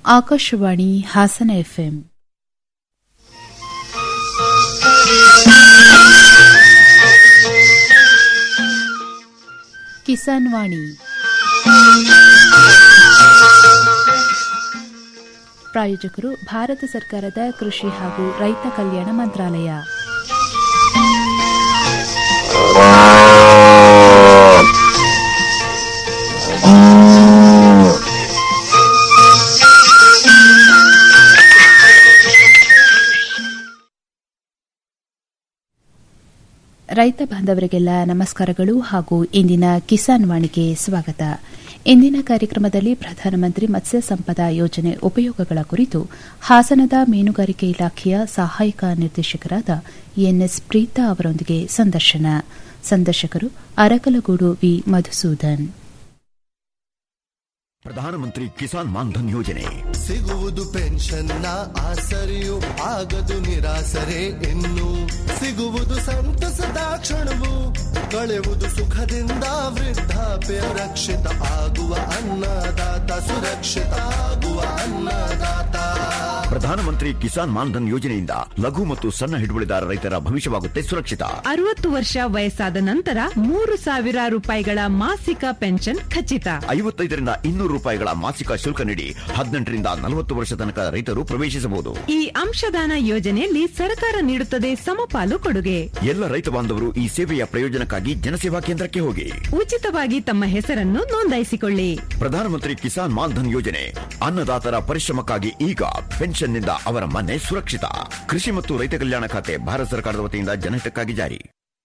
Akashvani Hassan FM Kisan Vani ಪ್ರಾಯೋಜಕರು ಭಾರತ ಸರ್ಕಾರದ ಕೃಷಿ ಹಾಗೂ ರೈತ ಕಲ್ಯಾಣ ಮಂತ್ರಾಲಯ ರೈತ ಬಾಂಧವರಿಗೆಲ್ಲ ನಮಸ್ಕಾರಗಳು ಹಾಗೂ ಇಂದಿನ ಕಿಸಾನ್ ವಾಣಿಗೆ ಸ್ವಾಗತ ಇಂದಿನ ಕಾರ್ಯಕ್ರಮದಲ್ಲಿ ಪ್ರಧಾನಮಂತ್ರಿ ಮತ್ಸ್ಯ ಸಂಪದ ಯೋಜನೆ ಉಪಯೋಗಗಳ ಕುರಿತು ಹಾಸನದ ಮೀನುಗಾರಿಕೆ ಇಲಾಖೆಯ ಸಹಾಯಕ ನಿರ್ದೇಶಕರಾದ ಎನ್ಎಸ್ ಪ್ರೀತಾ ಅವರೊಂದಿಗೆ ಸಂದರ್ಶನ ಸಂದರ್ಶಕರು ಅರಕಲಗೂಡು ವಿ ಮಧುಸೂದನ್ ಪ್ರಧಾನಮಂತ್ರಿ ಕಿಸಾನ್ ಮಾನ್ಧನ್ ಯೋಜನೆ ಸಿಗುವುದು ಪೆನ್ಷನ್ನ ಆಸರೆಯು ಆಗದು ನಿರಾಸರೆ ಇನ್ನು ಸಿಗುವುದು ಸಂತಸದ ಕ್ಷಣವು ಕಳೆವುದು ಸುಖದಿಂದ ವೃದ್ಧಾಪ್ಯ ರಕ್ಷಿತ ಆಗುವ ಅನ್ನದಾತ ಸುರಕ್ಷಿತ ಆಗುವ ಅನ್ನದಾತ ಪ್ರಧಾನಮಂತ್ರಿ ಕಿಸಾನ್ ಮಾನ್ಧನ್ ಯೋಜನೆಯಿಂದ ಲಘು ಮತ್ತು ಸಣ್ಣ ಹಿಡುವಳಿದಾರ ರೈತರ ಭವಿಷ್ಯವಾಗುತ್ತೆ ಸುರಕ್ಷಿತ ಅರವತ್ತು ವರ್ಷ ವಯಸ್ಸಾದ ನಂತರ ಮೂರು ಸಾವಿರ ರೂಪಾಯಿಗಳ ಮಾಸಿಕ ಪೆನ್ಷನ್ ಖಚಿತ ಐವತ್ತೈದರಿಂದ ಇನ್ನೂರು ರೂಪಾಯಿಗಳ ಮಾಸಿಕ ಶುಲ್ಕ ನೀಡಿ ಹದಿನೆಂಟರಿಂದ ನಲವತ್ತು ವರ್ಷ ತನಕ ರೈತರು ಪ್ರವೇಶಿಸಬಹುದು ಈ ಅಂಶದಾನ ಯೋಜನೆಯಲ್ಲಿ ಸರ್ಕಾರ ನೀಡುತ್ತದೆ ಸಮಪಾಲು ಕೊಡುಗೆ ಎಲ್ಲ ರೈತ ಬಾಂಧವರು ಈ ಸೇವೆಯ ಪ್ರಯೋಜನಕ್ಕಾಗಿ ಜನಸೇವಾ ಕೇಂದ್ರಕ್ಕೆ ಹೋಗಿ ಉಚಿತವಾಗಿ ತಮ್ಮ ಹೆಸರನ್ನು ನೋಂದಾಯಿಸಿಕೊಳ್ಳಿ ಪ್ರಧಾನಮಂತ್ರಿ ಕಿಸಾನ್ ಮಾನ್ಧನ್ ಯೋಜನೆ ಅನ್ನದಾತರ ಪರಿಶ್ರಮಕ್ಕಾಗಿ ಈಗ ಪೆನ್ಷನ್ನಿಂದ ಅವರ ಮನೆ ಸುರಕ್ಷಿತ ಕೃಷಿ ಮತ್ತು ರೈತ ಕಲ್ಯಾಣ ಖಾತೆ ಭಾರತ ಸರ್ಕಾರದ ವತಿಯಿಂದ ಜನಹಿತಕ್ಕಾಗಿ ಜಾರಿ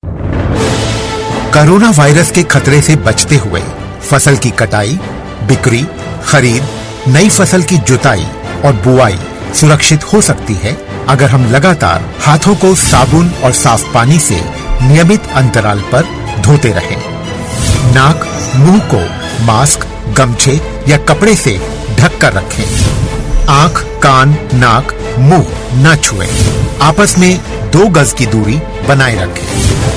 कोरोना वायरस के खतरे से बचते हुए फसल की कटाई बिक्री खरीद नई फसल की जुताई और बुआई सुरक्षित हो सकती है अगर हम लगातार हाथों को साबुन और साफ पानी से नियमित अंतराल पर धोते रहें। नाक मुंह को मास्क गमछे या कपड़े से ढक कर रखें आंख कान नाक मुंह न छुएं। आपस में दो गज की दूरी बनाए रखें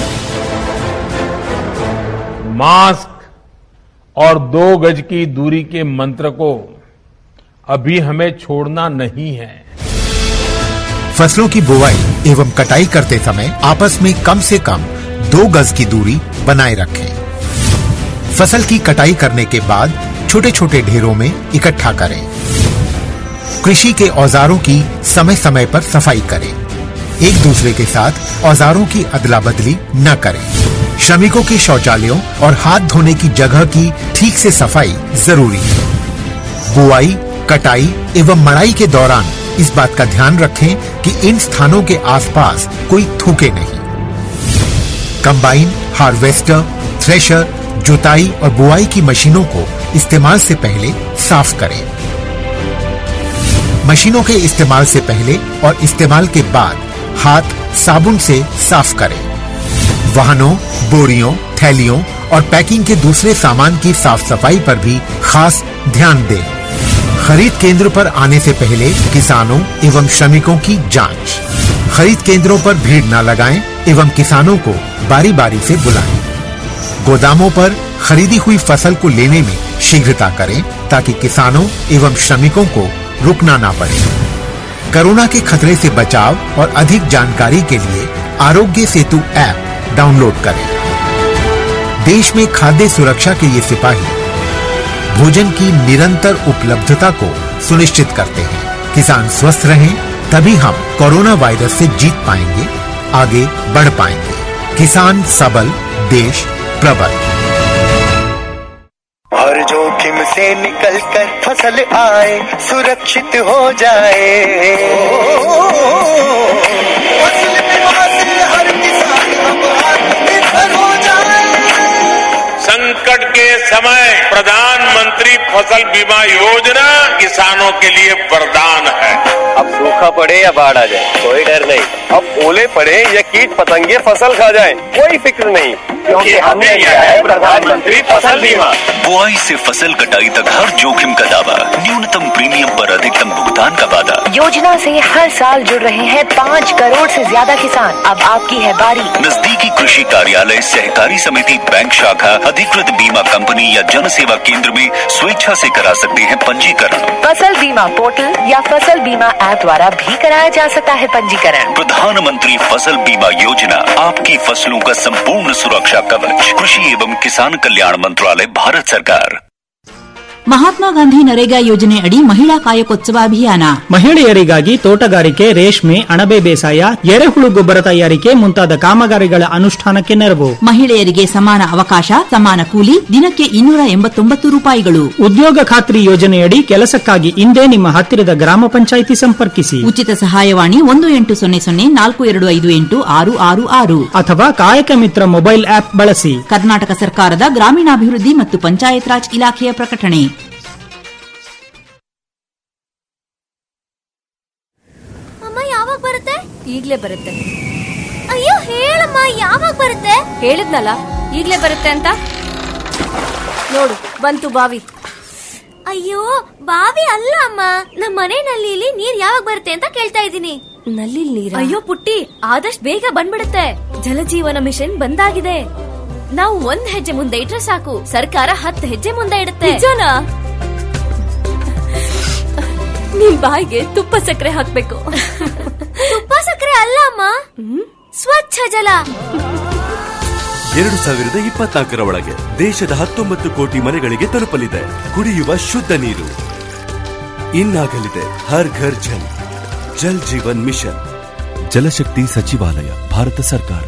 मास्क और दो गज की दूरी के मंत्र को अभी हमें छोड़ना नहीं है फसलों की बुवाई एवं कटाई करते समय आपस में कम से कम दो गज की दूरी बनाए रखें फसल की कटाई करने के बाद छोटे छोटे ढेरों में इकट्ठा करें कृषि के औजारों की समय समय पर सफाई करें एक दूसरे के साथ औजारों की अदला बदली न करें श्रमिकों के शौचालयों और हाथ धोने की जगह की ठीक से सफाई जरूरी है बुआई कटाई एवं मड़ाई के दौरान इस बात का ध्यान रखें कि इन स्थानों के आसपास कोई थूके नहीं कंबाइन हार्वेस्टर थ्रेशर जुताई और बुआई की मशीनों को इस्तेमाल से पहले साफ करें मशीनों के इस्तेमाल से पहले और इस्तेमाल के बाद हाथ साबुन से साफ करें वाहनों बोरियों थैलियों और पैकिंग के दूसरे सामान की साफ सफाई पर भी खास ध्यान दें खरीद केंद्र पर आने से पहले किसानों एवं श्रमिकों की जांच खरीद केंद्रों पर भीड़ न लगाएं एवं किसानों को बारी बारी से बुलाएं गोदामों पर खरीदी हुई फसल को लेने में शीघ्रता करें ताकि किसानों एवं श्रमिकों को रुकना ना पड़े कोरोना के खतरे से बचाव और अधिक जानकारी के लिए आरोग्य सेतु ऐप डाउनलोड करें देश में खाद्य सुरक्षा के ये सिपाही भोजन की निरंतर उपलब्धता को सुनिश्चित करते हैं किसान स्वस्थ रहें तभी हम कोरोना वायरस से जीत पाएंगे आगे बढ़ पाएंगे किसान सबल देश प्रबल हर जोखिम से निकल कर फसल आए सुरक्षित हो जाए फसल बीमा से हर किसान अब आत्मनिर्भर हो जाए संकट के समय प्रधानमंत्री फसल बीमा योजना किसानों के लिए वरदान है अब सूखा पड़े या बाढ़ आ जाए कोई डर नहीं अब ओले पड़े या कीट पतंगे फसल खा जाए कोई फिक्र नहीं क्योंकि हमने लिया है प्रधानमंत्री फसल बीमा बुआई से फसल कटाई तक हर जोखिम का दावा न्यूनतम प्रीमियम पर अधिकतम भुगतान का वादा योजना से हर साल जुड़ रहे हैं पाँच करोड़ से ज्यादा किसान अब आपकी है बारी नजदीकी कृषि कार्यालय सहकारी समिति बैंक शाखा अधिकृत बीमा कंपनी या जन सेवा केंद्र में स्वेच्छा से करा सकते हैं पंजीकरण फसल बीमा पोर्टल या फसल बीमा ऐप द्वारा भी कराया जा सकता है पंजीकरण प्रधानमंत्री फसल बीमा योजना आपकी फसलों का संपूर्ण सुरक्षा कवच कृषि एवं किसान कल्याण मंत्रालय भारत सरकार ಮಹಾತ್ಮ ಗಾಂಧಿ ನರೇಗಾ ಯೋಜನೆ ಅಡಿ ಮಹಿಳಾ ಕಾಯಕೋತ್ಸವ ಅಭಿಯಾನ ಮಹಿಳೆಯರಿಗಾಗಿ ತೋಟಗಾರಿಕೆ ರೇಷ್ಮೆ ಅಣಬೆ ಬೇಸಾಯ ಎರೆಹುಳು ಗೊಬ್ಬರ ತಯಾರಿಕೆ ಮುಂತಾದ ಕಾಮಗಾರಿಗಳ ಅನುಷ್ಠಾನಕ್ಕೆ ನೆರವು ಮಹಿಳೆಯರಿಗೆ ಸಮಾನ ಅವಕಾಶ ಸಮಾನ ಕೂಲಿ ದಿನಕ್ಕೆ ಇನ್ನೂರ ಎಂಬತ್ತೊಂಬತ್ತು ರೂಪಾಯಿಗಳು ಉದ್ಯೋಗ ಖಾತ್ರಿ ಯೋಜನೆಯಡಿ ಕೆಲಸಕ್ಕಾಗಿ ಇಂದೇ ನಿಮ್ಮ ಹತ್ತಿರದ ಗ್ರಾಮ ಪಂಚಾಯಿತಿ ಸಂಪರ್ಕಿಸಿ ಉಚಿತ ಸಹಾಯವಾಣಿ ಒಂದು ಎಂಟು ಸೊನ್ನೆ ಸೊನ್ನೆ ನಾಲ್ಕು ಎರಡು ಐದು ಎಂಟು ಆರು ಆರು ಆರು ಅಥವಾ ಕಾಯಕ ಮಿತ್ರ ಮೊಬೈಲ್ ಆಪ್ ಬಳಸಿ ಕರ್ನಾಟಕ ಸರ್ಕಾರದ ಗ್ರಾಮೀಣಾಭಿವೃದ್ಧಿ ಮತ್ತು ಪಂಚಾಯತ್ ರಾಜ್ ಇಲಾಖೆಯ ಪ್ರಕಟಣೆ ಅಮ್ಮ ಯಾವಾಗ ಬರುತ್ತೆ ಈಗ್ಲೇ ಬರುತ್ತೆ ಅಯ್ಯೋ ಹೇಳಮ್ಮ ಯಾವಾಗ ಬರುತ್ತೆ ಹೇಳಿದ್ನಲ್ಲ ಈಗ್ಲೇ ಬರುತ್ತೆ ಅಂತ ನೋಡು ಬಂತು ಬಾವಿ ಅಯ್ಯೋ ಬಾವಿ ಅಲ್ಲ ಅಮ್ಮ ನಮ್ಮ ಮನೆ ನಲ್ಲಿಲಿ ನೀರ್ ಯಾವಾಗ ಬರುತ್ತೆ ಅಂತ ಕೇಳ್ತಾ ಇದ್ದೀನಿ ನಲ್ಲಿ ನೀರ್ ಅಯ್ಯೋ ಪುಟ್ಟಿ ಆದಷ್ಟು ಬೇಗ ಬಂದ್ಬಿಡುತ್ತೆ ಜಲಜೀವನ ಮಿಷನ್ ಬಂದಾಗಿದೆ ನಾವು ಒಂದ್ ಹೆಜ್ಜೆ ಮುಂದೆ ಇಟ್ರೆ ಸಾಕು ಸರ್ಕಾರ ಹತ್ತು ಹೆಜ್ಜೆ ಮುಂದೆ ಇಡುತ್ತೆ ನಿಜನಾ ನಿಮ್ ಬಾಯಿಗೆ ತುಪ್ಪ ಸಕ್ಕರೆ ಹಾಕ್ಬೇಕು ತುಪ್ಪ ಸಕ್ಕರೆ ಅಲ್ಲ ಅಮ್ಮ ಸ್ವಚ್ಛ ಜಲ ಎರಡು ಸಾವಿರದ ಇಪ್ಪತ್ನಾಲ್ಕರ ಒಳಗೆ ದೇಶದ ಹತ್ತೊಂಬತ್ತು ಕೋಟಿ ಮನೆಗಳಿಗೆ ತಲುಪಲಿದೆ ಕುಡಿಯುವ ಶುದ್ಧ ನೀರು ಇನ್ನಾಗಲಿದೆ ಹರ್ ಘರ್ ಜಲ್ ಜಲ್ ಜೀವನ್ ಮಿಷನ್ ಜಲಶಕ್ತಿ ಸಚಿವಾಲಯ ಭಾರತ ಸರ್ಕಾರ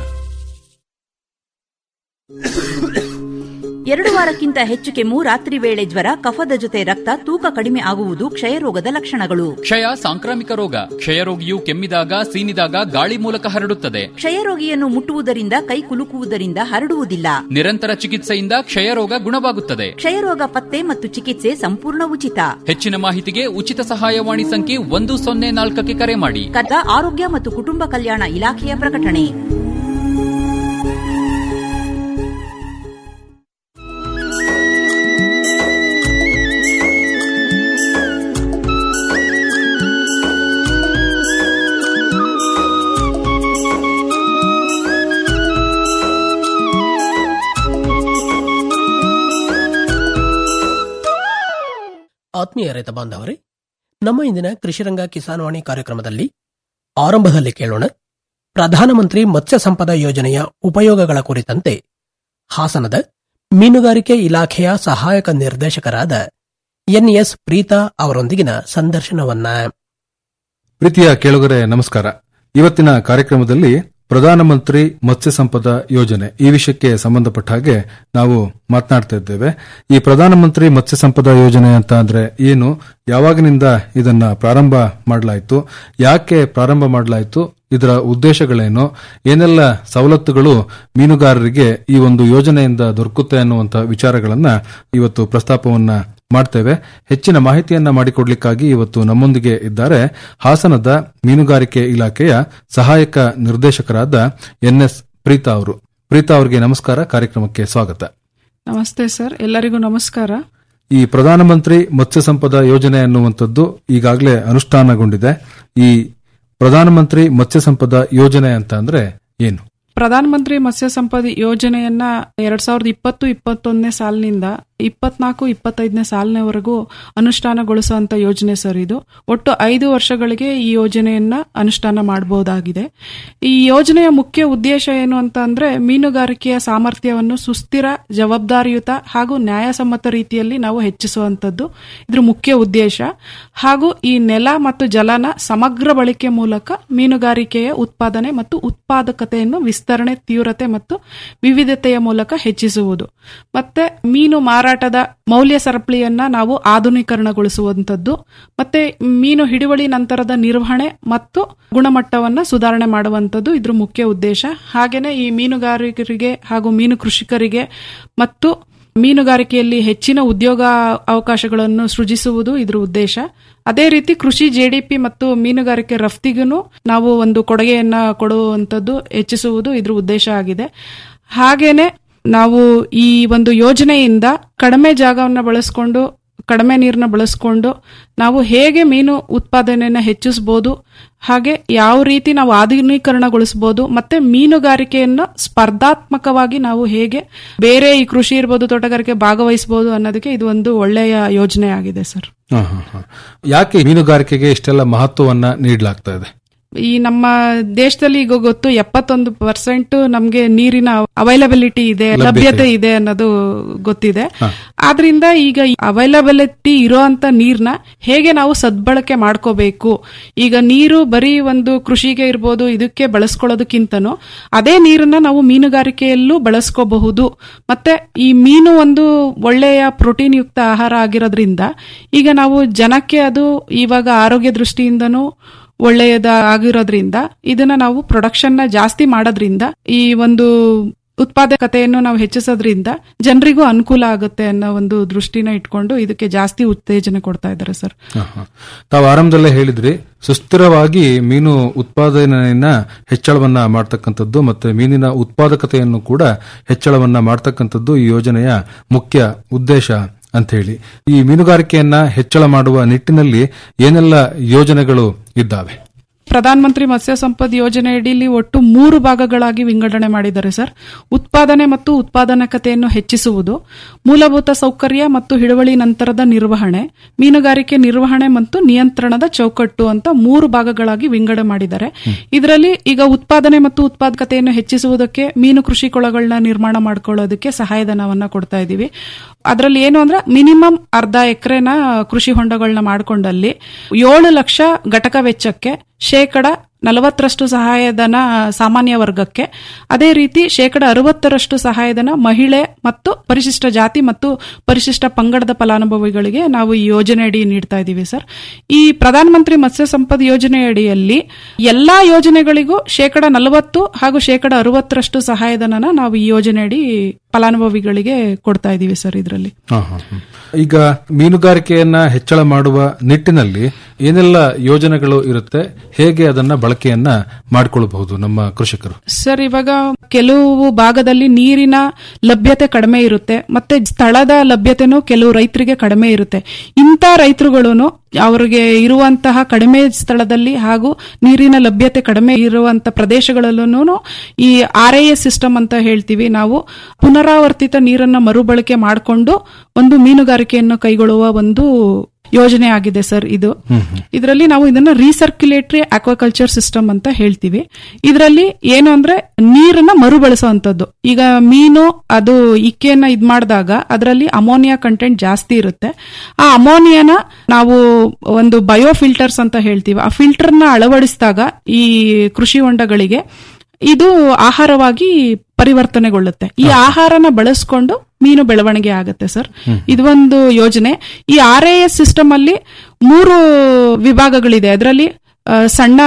ಎರಡು ವಾರಕ್ಕಿಂತ ಹೆಚ್ಚು ಕೆಮ್ಮು ರಾತ್ರಿ ವೇಳೆ ಜ್ವರ ಕಫದ ಜೊತೆ ರಕ್ತ ತೂಕ ಕಡಿಮೆ ಆಗುವುದು ಕ್ಷಯರೋಗದ ಲಕ್ಷಣಗಳು ಕ್ಷಯ ಸಾಂಕ್ರಾಮಿಕ ರೋಗ ಕ್ಷಯರೋಗಿಯು ಕೆಮ್ಮಿದಾಗ ಸೀನಿದಾಗ ಗಾಳಿ ಮೂಲಕ ಹರಡುತ್ತದೆ ಕ್ಷಯರೋಗಿಯನ್ನು ಮುಟ್ಟುವುದರಿಂದ ಕೈ ಕುಲುಕುವುದರಿಂದ ಹರಡುವುದಿಲ್ಲ ನಿರಂತರ ಚಿಕಿತ್ಸೆಯಿಂದ ಕ್ಷಯರೋಗ ಗುಣವಾಗುತ್ತದೆ ಕ್ಷಯರೋಗ ಪತ್ತೆ ಮತ್ತು ಚಿಕಿತ್ಸೆ ಸಂಪೂರ್ಣ ಉಚಿತ ಹೆಚ್ಚಿನ ಮಾಹಿತಿಗೆ ಉಚಿತ ಸಹಾಯವಾಣಿ ಸಂಖ್ಯೆ ಒಂದು ಸೊನ್ನೆ ನಾಲ್ಕಕ್ಕೆ ಕರೆ ಮಾಡಿ ಕರ್ನಾಟಕ ಆರೋಗ್ಯ ಮತ್ತು ಕುಟುಂಬ ಕಲ್ಯಾಣ ಇಲಾಖೆಯ ಪ್ರಕಟಣೆ ಆತ್ಮೀಯ ರೈತ ಬಾಂಧವರೇ ನಮ್ಮ ಇಂದಿನ ಕೃಷಿರಂಗ ಕಿಸಾನ್ವಾಣಿ ಕಾರ್ಯಕ್ರಮದಲ್ಲಿ ಆರಂಭದಲ್ಲಿ ಕೇಳೋಣ ಪ್ರಧಾನಮಂತ್ರಿ ಮತ್ಸ್ಯ ಸಂಪದ ಯೋಜನೆಯ ಉಪಯೋಗಗಳ ಕುರಿತಂತೆ ಹಾಸನದ ಮೀನುಗಾರಿಕೆ ಇಲಾಖೆಯ ಸಹಾಯಕ ನಿರ್ದೇಶಕರಾದ ಎನ್ಎಸ್ ಪ್ರೀತಾ ಅವರೊಂದಿಗಿನ ಸಂದರ್ಶನವನ್ನ ಪ್ರೀತಿಯ ಕೇಳುಗರೆ ನಮಸ್ಕಾರ ಇವತ್ತಿನ ಕಾರ್ಯಕ್ರಮದಲ್ಲಿ ಪ್ರಧಾನಮಂತ್ರಿ ಮತ್ಸ್ಯ ಸಂಪದ ಯೋಜನೆ ಈ ವಿಷಯಕ್ಕೆ ಸಂಬಂಧಪಟ್ಟ ಹಾಗೆ ನಾವು ಮಾತನಾಡ್ತಾ ಇದ್ದೇವೆ ಈ ಪ್ರಧಾನಮಂತ್ರಿ ಮತ್ಸ್ಯ ಸಂಪದ ಯೋಜನೆ ಅಂತ ಅಂದ್ರೆ ಏನು ಯಾವಾಗಿನಿಂದ ಇದನ್ನ ಪ್ರಾರಂಭ ಮಾಡಲಾಯಿತು ಯಾಕೆ ಪ್ರಾರಂಭ ಮಾಡಲಾಯಿತು ಇದರ ಉದ್ದೇಶಗಳೇನು ಏನೆಲ್ಲ ಸವಲತ್ತುಗಳು ಮೀನುಗಾರರಿಗೆ ಈ ಒಂದು ಯೋಜನೆಯಿಂದ ದೊರಕುತ್ತೆ ಅನ್ನುವಂಥ ವಿಚಾರಗಳನ್ನ ಇವತ್ತು ಪ್ರಸ್ತಾಪವನ್ನ ಮಾಡ್ತೇವೆ ಹೆಚ್ಚಿನ ಮಾಹಿತಿಯನ್ನ ಮಾಡಿಕೊಡ್ಲಿಕ್ಕಾಗಿ ಇವತ್ತು ನಮ್ಮೊಂದಿಗೆ ಇದ್ದಾರೆ ಹಾಸನದ ಮೀನುಗಾರಿಕೆ ಇಲಾಖೆಯ ಸಹಾಯಕ ನಿರ್ದೇಶಕರಾದ ಎನ್ಎಸ್ ಪ್ರೀತಾ ಅವರು ಪ್ರೀತಾ ಅವರಿಗೆ ನಮಸ್ಕಾರ ಕಾರ್ಯಕ್ರಮಕ್ಕೆ ಸ್ವಾಗತ ನಮಸ್ತೆ ಸರ್ ಎಲ್ಲರಿಗೂ ನಮಸ್ಕಾರ ಈ ಪ್ರಧಾನಮಂತ್ರಿ ಮತ್ಸ್ಯ ಸಂಪದ ಯೋಜನೆ ಅನ್ನುವಂಥದ್ದು ಈಗಾಗಲೇ ಅನುಷ್ಠಾನಗೊಂಡಿದೆ ಈ ಪ್ರಧಾನಮಂತ್ರಿ ಮತ್ಸ್ಯ ಸಂಪದ ಯೋಜನೆ ಅಂತ ಅಂದ್ರೆ ಏನು ಪ್ರಧಾನಮಂತ್ರಿ ಮತ್ಸ್ಯ ಸಂಪದ ಯೋಜನೆಯನ್ನ ಎರಡ್ ಸಾವಿರದ ಇಪ್ಪತ್ತು ಇಪ್ಪತ್ತೊಂದನೇ ಸಾಲಿನಿಂದ ಇಪ್ಪತ್ನಾಲ್ಕು ಇಪ್ಪತ್ತೈದನೇ ಸಾಲಿನವರೆಗೂ ಅನುಷ್ಠಾನಗೊಳಿಸುವಂತ ಯೋಜನೆ ಸರ್ ಇದು ಒಟ್ಟು ಐದು ವರ್ಷಗಳಿಗೆ ಈ ಯೋಜನೆಯನ್ನ ಅನುಷ್ಠಾನ ಮಾಡಬಹುದಾಗಿದೆ ಈ ಯೋಜನೆಯ ಮುಖ್ಯ ಉದ್ದೇಶ ಏನು ಅಂತ ಅಂದ್ರೆ ಮೀನುಗಾರಿಕೆಯ ಸಾಮರ್ಥ್ಯವನ್ನು ಸುಸ್ಥಿರ ಜವಾಬ್ದಾರಿಯುತ ಹಾಗೂ ನ್ಯಾಯಸಮ್ಮತ ರೀತಿಯಲ್ಲಿ ನಾವು ಹೆಚ್ಚಿಸುವಂತದ್ದು ಇದ್ರ ಮುಖ್ಯ ಉದ್ದೇಶ ಹಾಗೂ ಈ ನೆಲ ಮತ್ತು ಜಲನ ಸಮಗ್ರ ಬಳಕೆ ಮೂಲಕ ಮೀನುಗಾರಿಕೆಯ ಉತ್ಪಾದನೆ ಮತ್ತು ಉತ್ಪಾದಕತೆಯನ್ನು ವಿಸ್ತರಣೆ ತೀವ್ರತೆ ಮತ್ತು ವಿವಿಧತೆಯ ಮೂಲಕ ಹೆಚ್ಚಿಸುವುದು ಮತ್ತೆ ಮೀನು ಮಾರಾಟದ ಮೌಲ್ಯ ಸರಪಳಿಯನ್ನ ನಾವು ಆಧುನೀಕರಣಗೊಳಿಸುವಂತದ್ದು ಮತ್ತೆ ಮೀನು ಹಿಡುವಳಿ ನಂತರದ ನಿರ್ವಹಣೆ ಮತ್ತು ಗುಣಮಟ್ಟವನ್ನ ಸುಧಾರಣೆ ಮಾಡುವಂತದ್ದು ಇದ್ರ ಮುಖ್ಯ ಉದ್ದೇಶ ಹಾಗೇನೆ ಈ ಮೀನುಗಾರಿಕರಿಗೆ ಹಾಗೂ ಮೀನು ಕೃಷಿಕರಿಗೆ ಮತ್ತು ಮೀನುಗಾರಿಕೆಯಲ್ಲಿ ಹೆಚ್ಚಿನ ಉದ್ಯೋಗ ಅವಕಾಶಗಳನ್ನು ಸೃಜಿಸುವುದು ಇದ್ರ ಉದ್ದೇಶ ಅದೇ ರೀತಿ ಕೃಷಿ ಜೆಡಿಪಿ ಮತ್ತು ಮೀನುಗಾರಿಕೆ ರಫ್ತಿಗೂ ನಾವು ಒಂದು ಕೊಡುಗೆಯನ್ನ ಕೊಡುವಂತದ್ದು ಹೆಚ್ಚಿಸುವುದು ಇದ್ರ ಉದ್ದೇಶ ಆಗಿದೆ ಹಾಗೇನೆ ನಾವು ಈ ಒಂದು ಯೋಜನೆಯಿಂದ ಕಡಿಮೆ ಜಾಗವನ್ನು ಬಳಸಿಕೊಂಡು ಕಡಿಮೆ ನೀರನ್ನ ಬಳಸ್ಕೊಂಡು ನಾವು ಹೇಗೆ ಮೀನು ಉತ್ಪಾದನೆಯನ್ನ ಹೆಚ್ಚಿಸಬಹುದು ಹಾಗೆ ಯಾವ ರೀತಿ ನಾವು ಆಧುನೀಕರಣಗೊಳಿಸಬಹುದು ಮತ್ತೆ ಮೀನುಗಾರಿಕೆಯನ್ನು ಸ್ಪರ್ಧಾತ್ಮಕವಾಗಿ ನಾವು ಹೇಗೆ ಬೇರೆ ಈ ಕೃಷಿ ಇರ್ಬೋದು ತೋಟಗಾರಿಕೆ ಭಾಗವಹಿಸಬಹುದು ಅನ್ನೋದಕ್ಕೆ ಇದು ಒಂದು ಒಳ್ಳೆಯ ಯೋಜನೆ ಆಗಿದೆ ಸರ್ ಹ, ಹ, ಹ. ಯಾಕೆ ಮೀನುಗಾರಿಕೆಗೆ ಇಷ್ಟೆಲ್ಲ ಮಹತ್ವವನ್ನ ನೀಡಲಾಗ್ತಾ ಇದೆ ಈ ನಮ್ಮ ದೇಶದಲ್ಲಿ ಈಗ ಗೊತ್ತು ಎಪ್ಪತ್ತೊಂದು ಪರ್ಸೆಂಟ್ ನಮ್ಗೆ ನೀರಿನ ಅವೈಲಬಿಲಿಟಿ ಇದೆ ಲಭ್ಯತೆ. ಲಭ್ಯತೆ ಇದೆ ಅನ್ನೋದು ಗೊತ್ತಿದೆ ಆದ್ರಿಂದ ಈಗ ಅವೈಲಬಿಲಿಟಿ ಇರೋಂತ ನೀರ್ನ ಹೇಗೆ ನಾವು ಸದ್ಬಳಕೆ ಮಾಡ್ಕೋಬೇಕು ಈಗ ನೀರು ಬರೀ ಒಂದು ಕೃಷಿಗೆ ಇರ್ಬೋದು ಇದಕ್ಕೆ ಬಳಸ್ಕೊಳ್ಳೋದಕ್ಕಿಂತನೂ ಅದೇ ನೀರನ್ನ ನಾವು ಮೀನುಗಾರಿಕೆಯಲ್ಲೂ ಬಳಸ್ಕೋಬಹುದು ಮತ್ತೆ ಈ ಮೀನು ಒಂದು ಒಳ್ಳೆಯ ಪ್ರೋಟೀನ್ ಯುಕ್ತ ಆಹಾರ ಆಗಿರೋದ್ರಿಂದ ಈಗ ನಾವು ಜನಕ್ಕೆ ಅದು ಇವಾಗ ಆರೋಗ್ಯ ದೃಷ್ಟಿಯಿಂದನೂ ಒಳ್ಳೆಯದ ಆಗಿರೋದ್ರಿಂದ ಇದನ್ನ ನಾವು ಪ್ರೊಡಕ್ಷನ್ ನ ಜಾಸ್ತಿ ಮಾಡೋದ್ರಿಂದ ಈ ಒಂದು ಉತ್ಪಾದಕತೆಯನ್ನು ನಾವು ಹೆಚ್ಚಿಸೋದ್ರಿಂದ ಜನರಿಗೂ ಅನುಕೂಲ ಆಗುತ್ತೆ ಅನ್ನೋ ಒಂದು ದೃಷ್ಟಿನ ಇಟ್ಕೊಂಡು ಇದಕ್ಕೆ ಜಾಸ್ತಿ ಉತ್ತೇಜನ ಕೊಡ್ತಾ ಇದ್ದಾರೆ ಸರ್ ಹ, ಹ. ತಾವು ಆರಂಭದಲ್ಲೇ ಹೇಳಿದ್ರಿ ಸುಸ್ಥಿರವಾಗಿ ಮೀನು ಉತ್ಪಾದನೆಯನ್ನ ಹೆಚ್ಚಳವನ್ನ ಮಾಡ್ತಕ್ಕಂಥದ್ದು ಮತ್ತೆ ಮೀನಿನ ಉತ್ಪಾದಕತೆಯನ್ನು ಕೂಡ ಹೆಚ್ಚಳವನ್ನ ಮಾಡ್ತಕ್ಕಂಥದ್ದು ಈ ಯೋಜನೆಯ ಮುಖ್ಯ ಉದ್ದೇಶ ಅಂತ ಹೇಳಿ ಈ ಮೀನುಗಾರಿಕೆಯನ್ನ ಹೆಚ್ಚಳ ಮಾಡುವ ನಿಟ್ಟಿನಲ್ಲಿ ಏನೆಲ್ಲ ಯೋಜನೆಗಳು ಇದ್ದಾವೆ ಪ್ರಧಾನ ಮಂತ್ರಿ ಮತ್ಸ್ಯ ಸಂಪದ್ ಯೋಜನೆ ಅಡಿಯಲ್ಲಿ ಒಟ್ಟು ಮೂರು ಭಾಗಗಳಾಗಿ ವಿಂಗಡಣೆ ಮಾಡಿದ್ದಾರೆ ಸರ್ ಉತ್ಪಾದನೆ ಮತ್ತು ಉತ್ಪಾದನಕತೆಯನ್ನು ಹೆಚ್ಚಿಸುವುದು ಮೂಲಭೂತ ಸೌಕರ್ಯ ಮತ್ತು ಹಿಡುವಳಿ ನಂತರದ ನಿರ್ವಹಣೆ ಮೀನುಗಾರಿಕೆ ನಿರ್ವಹಣೆ ಮತ್ತು ನಿಯಂತ್ರಣದ ಚೌಕಟ್ಟು ಅಂತ ಮೂರು ಭಾಗಗಳಾಗಿ ವಿಂಗಡಣೆ ಮಾಡಿದ್ದಾರೆ ಇದರಲ್ಲಿ ಈಗ ಉತ್ಪಾದನೆ ಮತ್ತು ಉತ್ಪಾದಕತೆಯನ್ನು ಹೆಚ್ಚಿಸುವುದಕ್ಕೆ ಮೀನು ಕೃಷಿ ಕೊಳಗಳನ್ನ ನಿರ್ಮಾಣ ಮಾಡ್ಕೊಳ್ಳೋದಕ್ಕೆ ಸಹಾಯಧನವನ್ನ ಕೊಡ್ತಾ ಇದೀವಿ ಅದರಲ್ಲಿ ಏನು ಅಂದ್ರೆ ಮಿನಿಮಮ್ ಅರ್ಧ ಎಕರೆನ ಕೃಷಿ ಹೊಂಡಗಳನ್ನ ಮಾಡ್ಕೊಂಡಲ್ಲಿ ಏಳು ಲಕ್ಷ ಘಟಕ ವೆಚ್ಚಕ್ಕೆ ಶೇಕಡ ನಲವತ್ತರಷ್ಟು ಸಹಾಯಧನ ಸಾಮಾನ್ಯ ವರ್ಗಕ್ಕೆ ಅದೇ ರೀತಿ ಶೇಕಡ ಅರವತ್ತರಷ್ಟು ಸಹಾಯಧನ ಮಹಿಳೆ ಮತ್ತು ಪರಿಶಿಷ್ಟ ಜಾತಿ ಮತ್ತು ಪರಿಶಿಷ್ಟ ಪಂಗಡದ ಫಲಾನುಭವಿಗಳಿಗೆ ನಾವು ಈ ಯೋಜನೆ ಅಡಿ ನೀಡ್ತಾ ಇದ್ದೀವಿ ಸರ್ ಈ ಪ್ರಧಾನಮಂತ್ರಿ ಮತ್ಸ್ಯ ಸಂಪದ್ ಯೋಜನೆ ಅಡಿಯಲ್ಲಿ ಎಲ್ಲಾ ಯೋಜನೆಗಳಿಗೂ ಶೇಕಡ ನಲವತ್ತು ಹಾಗೂ ಶೇಕಡ ಅರವತ್ತರಷ್ಟು ಸಹಾಯಧನನ ನಾವು ಈ ಯೋಜನೆ ಅಡಿ ಫಲಾನುಭವಿಗಳಿಗೆ ಕೊಡ್ತಾ ಇದ್ದೀವಿ ಸರ್ ಇದರಲ್ಲಿ ಹ, ಹ, ಹ. ಈಗ ಮೀನುಗಾರಿಕೆಯನ್ನ ಹೆಚ್ಚಳ ಮಾಡುವ ನಿಟ್ಟಿನಲ್ಲಿ ಏನೆಲ್ಲ ಯೋಜನೆಗಳು ಇರುತ್ತೆ ಹೇಗೆ ಅದನ್ನ ಬಳಕೆಯನ್ನ ಮಾಡಿಕೊಳ್ಳಬಹುದು ನಮ್ಮ ಕೃಷಿಕರು ಸರ್ ಇವಾಗ ಕೆಲವು ಭಾಗದಲ್ಲಿ ನೀರಿನ ಲಭ್ಯತೆ ಕಡಿಮೆ ಇರುತ್ತೆ ಮತ್ತೆ ಸ್ಥಳದ ಲಭ್ಯತೆನೂ ಕೆಲವು ರೈತರಿಗೆ ಕಡಿಮೆ ಇರುತ್ತೆ ಇಂಥ ರೈತರುಗಳು ಅವರಿಗೆ ಇರುವಂತಹ ಕಡಿಮೆ ಸ್ಥಳದಲ್ಲಿ ಹಾಗೂ ನೀರಿನ ಲಭ್ಯತೆ ಕಡಿಮೆ ಇರುವಂತ ಪ್ರದೇಶಗಳಲ್ಲೂ ಈ ಆರ್ ಐ ಎಸ್ ಸಿಸ್ಟಮ್ ಅಂತ ಹೇಳ್ತೀವಿ ನಾವು ಪುನರಾವರ್ತಿತ ನೀರನ್ನ ಮರುಬಳಕೆ ಮಾಡಿಕೊಂಡು ಒಂದು ಮೀನುಗಾರಿಕೆಯನ್ನು ಕೈಗೊಳ್ಳುವ ಒಂದು ಯೋಜನೆ ಆಗಿದೆ ಸರ್ ಇದು ಇದರಲ್ಲಿ ನಾವು ಇದನ್ನ ರೀಸರ್ಕ್ಯುಲೇಟರಿ ಅಕ್ವಾಕಲ್ಚರ್ ಸಿಸ್ಟಮ್ ಅಂತ ಹೇಳ್ತೀವಿ ಇದರಲ್ಲಿ ಏನು ಅಂದ್ರೆ ನೀರನ್ನ ಮರುಬಳಸುವಂತದ್ದು ಈಗ ಮೀನು ಅದು ಇಕ್ಕೆಯನ್ನ ಇದ್ ಮಾಡಿದಾಗ ಅದರಲ್ಲಿ ಅಮೋನಿಯಾ ಕಂಟೆಂಟ್ ಜಾಸ್ತಿ ಇರುತ್ತೆ ಆ ಅಮೋನಿಯಾನ ನಾವು ಒಂದು ಬಯೋ ಫಿಲ್ಟರ್ಸ್ ಅಂತ ಹೇಳ್ತೀವಿ ಆ ಫಿಲ್ಟರ್ನ ಅಳವಡಿಸಿದಾಗ ಈ ಕೃಷಿ ಹೊಂಡಗಳಿಗೆ ಇದು ಆಹಾರವಾಗಿ ಪರಿವರ್ತನೆಗೊಳ್ಳುತ್ತೆ ಈ ಆಹಾರನ ಬಳಸ್ಕೊಂಡು ಮೀನು ಬೆಳವಣಿಗೆ ಆಗುತ್ತೆ ಸರ್ ಇದು ಒಂದು ಯೋಜನೆ ಈ ಆರ್ ಎ ಎಸ್ ಸಿಸ್ಟಮ್ ಅಲ್ಲಿ ಮೂರು ವಿಭಾಗಗಳಿದೆ ಅದರಲ್ಲಿ ಆ, ಸಣ್ಣ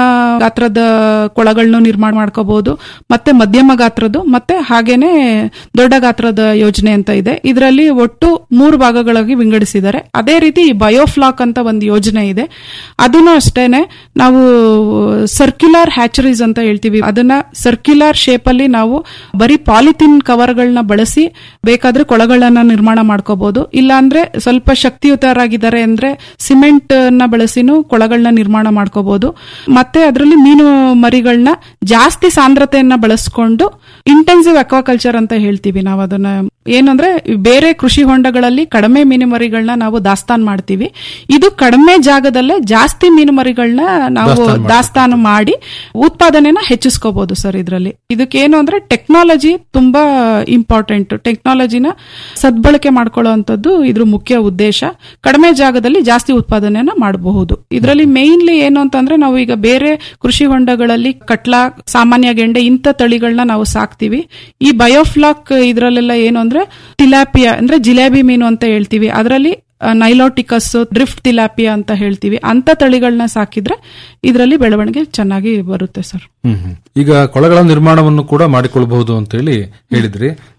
ಗಾತ್ರದ ಕೊಳಗಳನ್ನು ನಿರ್ಮಾಣ ಮಾಡ್ಕೋಬಹುದು ಮತ್ತೆ ಮಧ್ಯಮ ಗಾತ್ರದ್ದು ಮತ್ತೆ ಹಾಗೇನೆ ದೊಡ್ಡ ಗಾತ್ರದ ಯೋಜನೆ ಅಂತ ಇದೆ ಇದರಲ್ಲಿ ಒಟ್ಟು ಮೂರು ಭಾಗಗಳಾಗಿ ವಿಂಗಡಿಸಿದ್ದಾರೆ ಅದೇ ರೀತಿ ಈ ಬಯೋಫ್ಲಾಕ್ ಅಂತ ಒಂದು ಯೋಜನೆ ಇದೆ ಅದನ್ನು ಅಷ್ಟೇನೆ ನಾವು ಸರ್ಕ್ಯುಲರ್ ಹ್ಯಾಚರೀಸ್ ಅಂತ ಹೇಳ್ತೀವಿ ಅದನ್ನ ಸರ್ಕ್ಯುಲರ್ ಶೇಪ್ ಅಲ್ಲಿ ನಾವು ಬರೀ ಪಾಲಿಥಿನ್ ಕವರ್ಗಳನ್ನ ಬಳಸಿ ಬೇಕಾದ್ರೆ ಕೊಳಗಳನ್ನ ನಿರ್ಮಾಣ ಮಾಡ್ಕೋಬಹುದು ಇಲ್ಲ ಅಂದ್ರೆ ಸ್ವಲ್ಪ ಶಕ್ತಿಯುತರಾಗಿದ್ದಾರೆ ಅಂದ್ರೆ ಸಿಮೆಂಟ್ ನ ಬಳಸಿನೂ ಕೊಳಗಳನ್ನ ನಿರ್ಮಾಣ ಮಾಡ್ಕೋಬಹುದು ಮತ್ತೆ ಅದರಲ್ಲಿ ಮೀನು ಮರಿಗಳನ್ನ ಜಾಸ್ತಿ ಸಾಂದ್ರತೆಯನ್ನ ಬಳಸ್ಕೊಂಡು ಇಂಟೆನ್ಸಿವ್ ಅಕ್ವಾಕಲ್ಚರ್ ಅಂತ ಹೇಳ್ತೀವಿ ನಾವು ಅದನ್ನ ಏನಂದ್ರೆ ಬೇರೆ ಕೃಷಿ ಹೊಂಡಗಳಲ್ಲಿ ಕಡಿಮೆ ಮೀನು ಮರಿಗಳನ್ನ ನಾವು ದಾಸ್ತಾನ್ ಮಾಡ್ತೀವಿ ಇದು ಕಡಿಮೆ ಜಾಗದಲ್ಲೇ ಜಾಸ್ತಿ ಮೀನು ಮರಿಗಳನ್ನ ನಾವು ದಾಸ್ತಾನು ದಾಸ್ತಾನು ಮಾಡಿ ಉತ್ಪಾದನೆನ ಹೆಚ್ಚಿಸ್ಕೋಬಹುದು ಸರ್ ಇದರಲ್ಲಿ ಇದಕ್ಕೇನು ಅಂದ್ರೆ ಟೆಕ್ನಾಲಜಿ ತುಂಬಾ ಇಂಪಾರ್ಟೆಂಟ್ ಟೆಕ್ನಾಲಜಿನ ಸದ್ಬಳಕೆ ಮಾಡ್ಕೊಳ್ಳುವಂಥದ್ದು ಇದ್ರ ಮುಖ್ಯ ಉದ್ದೇಶ ಕಡಿಮೆ ಜಾಗದಲ್ಲಿ ಜಾಸ್ತಿ ಉತ್ಪಾದನೆಯನ್ನ ಮಾಡಬಹುದು ಇದರಲ್ಲಿ ಮೇನ್ಲಿ ಏನು ಅಂತಂದ್ರೆ ನಾವು ಈಗ ಬೇರೆ ಕೃಷಿ ಹೊಂಡಗಳಲ್ಲಿ ಕಟ್ಲ ಸಾಮಾನ್ಯ ಗೆಂಡೆ ಇಂಥ ತಳಿಗಳನ್ನ ನಾವು ಸಾಕ್ತಿವಿ ಈ ಬಯೋಫ್ಲಾಕ್ ಇದರಲ್ಲೆಲ್ಲ ಏನು ಅಂದ್ರೆ ತಿಲಾಪಿಯಾ ಅಂದ್ರೆ ಜಿಲೇಬಿ ಮೀನು ಅಂತ ಹೇಳ್ತೀವಿ ಅದರಲ್ಲಿ ನೈಲೋಟಿಕಸ್ ಡ್ರಿಫ್ಟ್ ತಿಲಾಪಿಯಾ ಅಂತ ಹೇಳ್ತೀವಿ ಅಂತ ತಳಿಗಳನ್ನ ಸಾಕಿದ್ರೆ ಇದರಲ್ಲಿ ಬೆಳವಣಿಗೆ ಚೆನ್ನಾಗಿ ಬರುತ್ತೆ ಸರ್ ಹ್ಮ್ ಹ್ಮ್. ಈಗ ಕೊಳಗಳ ನಿರ್ಮಾಣವನ್ನು ಕೂಡ ಮಾಡಿಕೊಳ್ಳಬಹುದು ಅಂತ ಹೇಳಿ ಹೇಳಿದ್ರಿ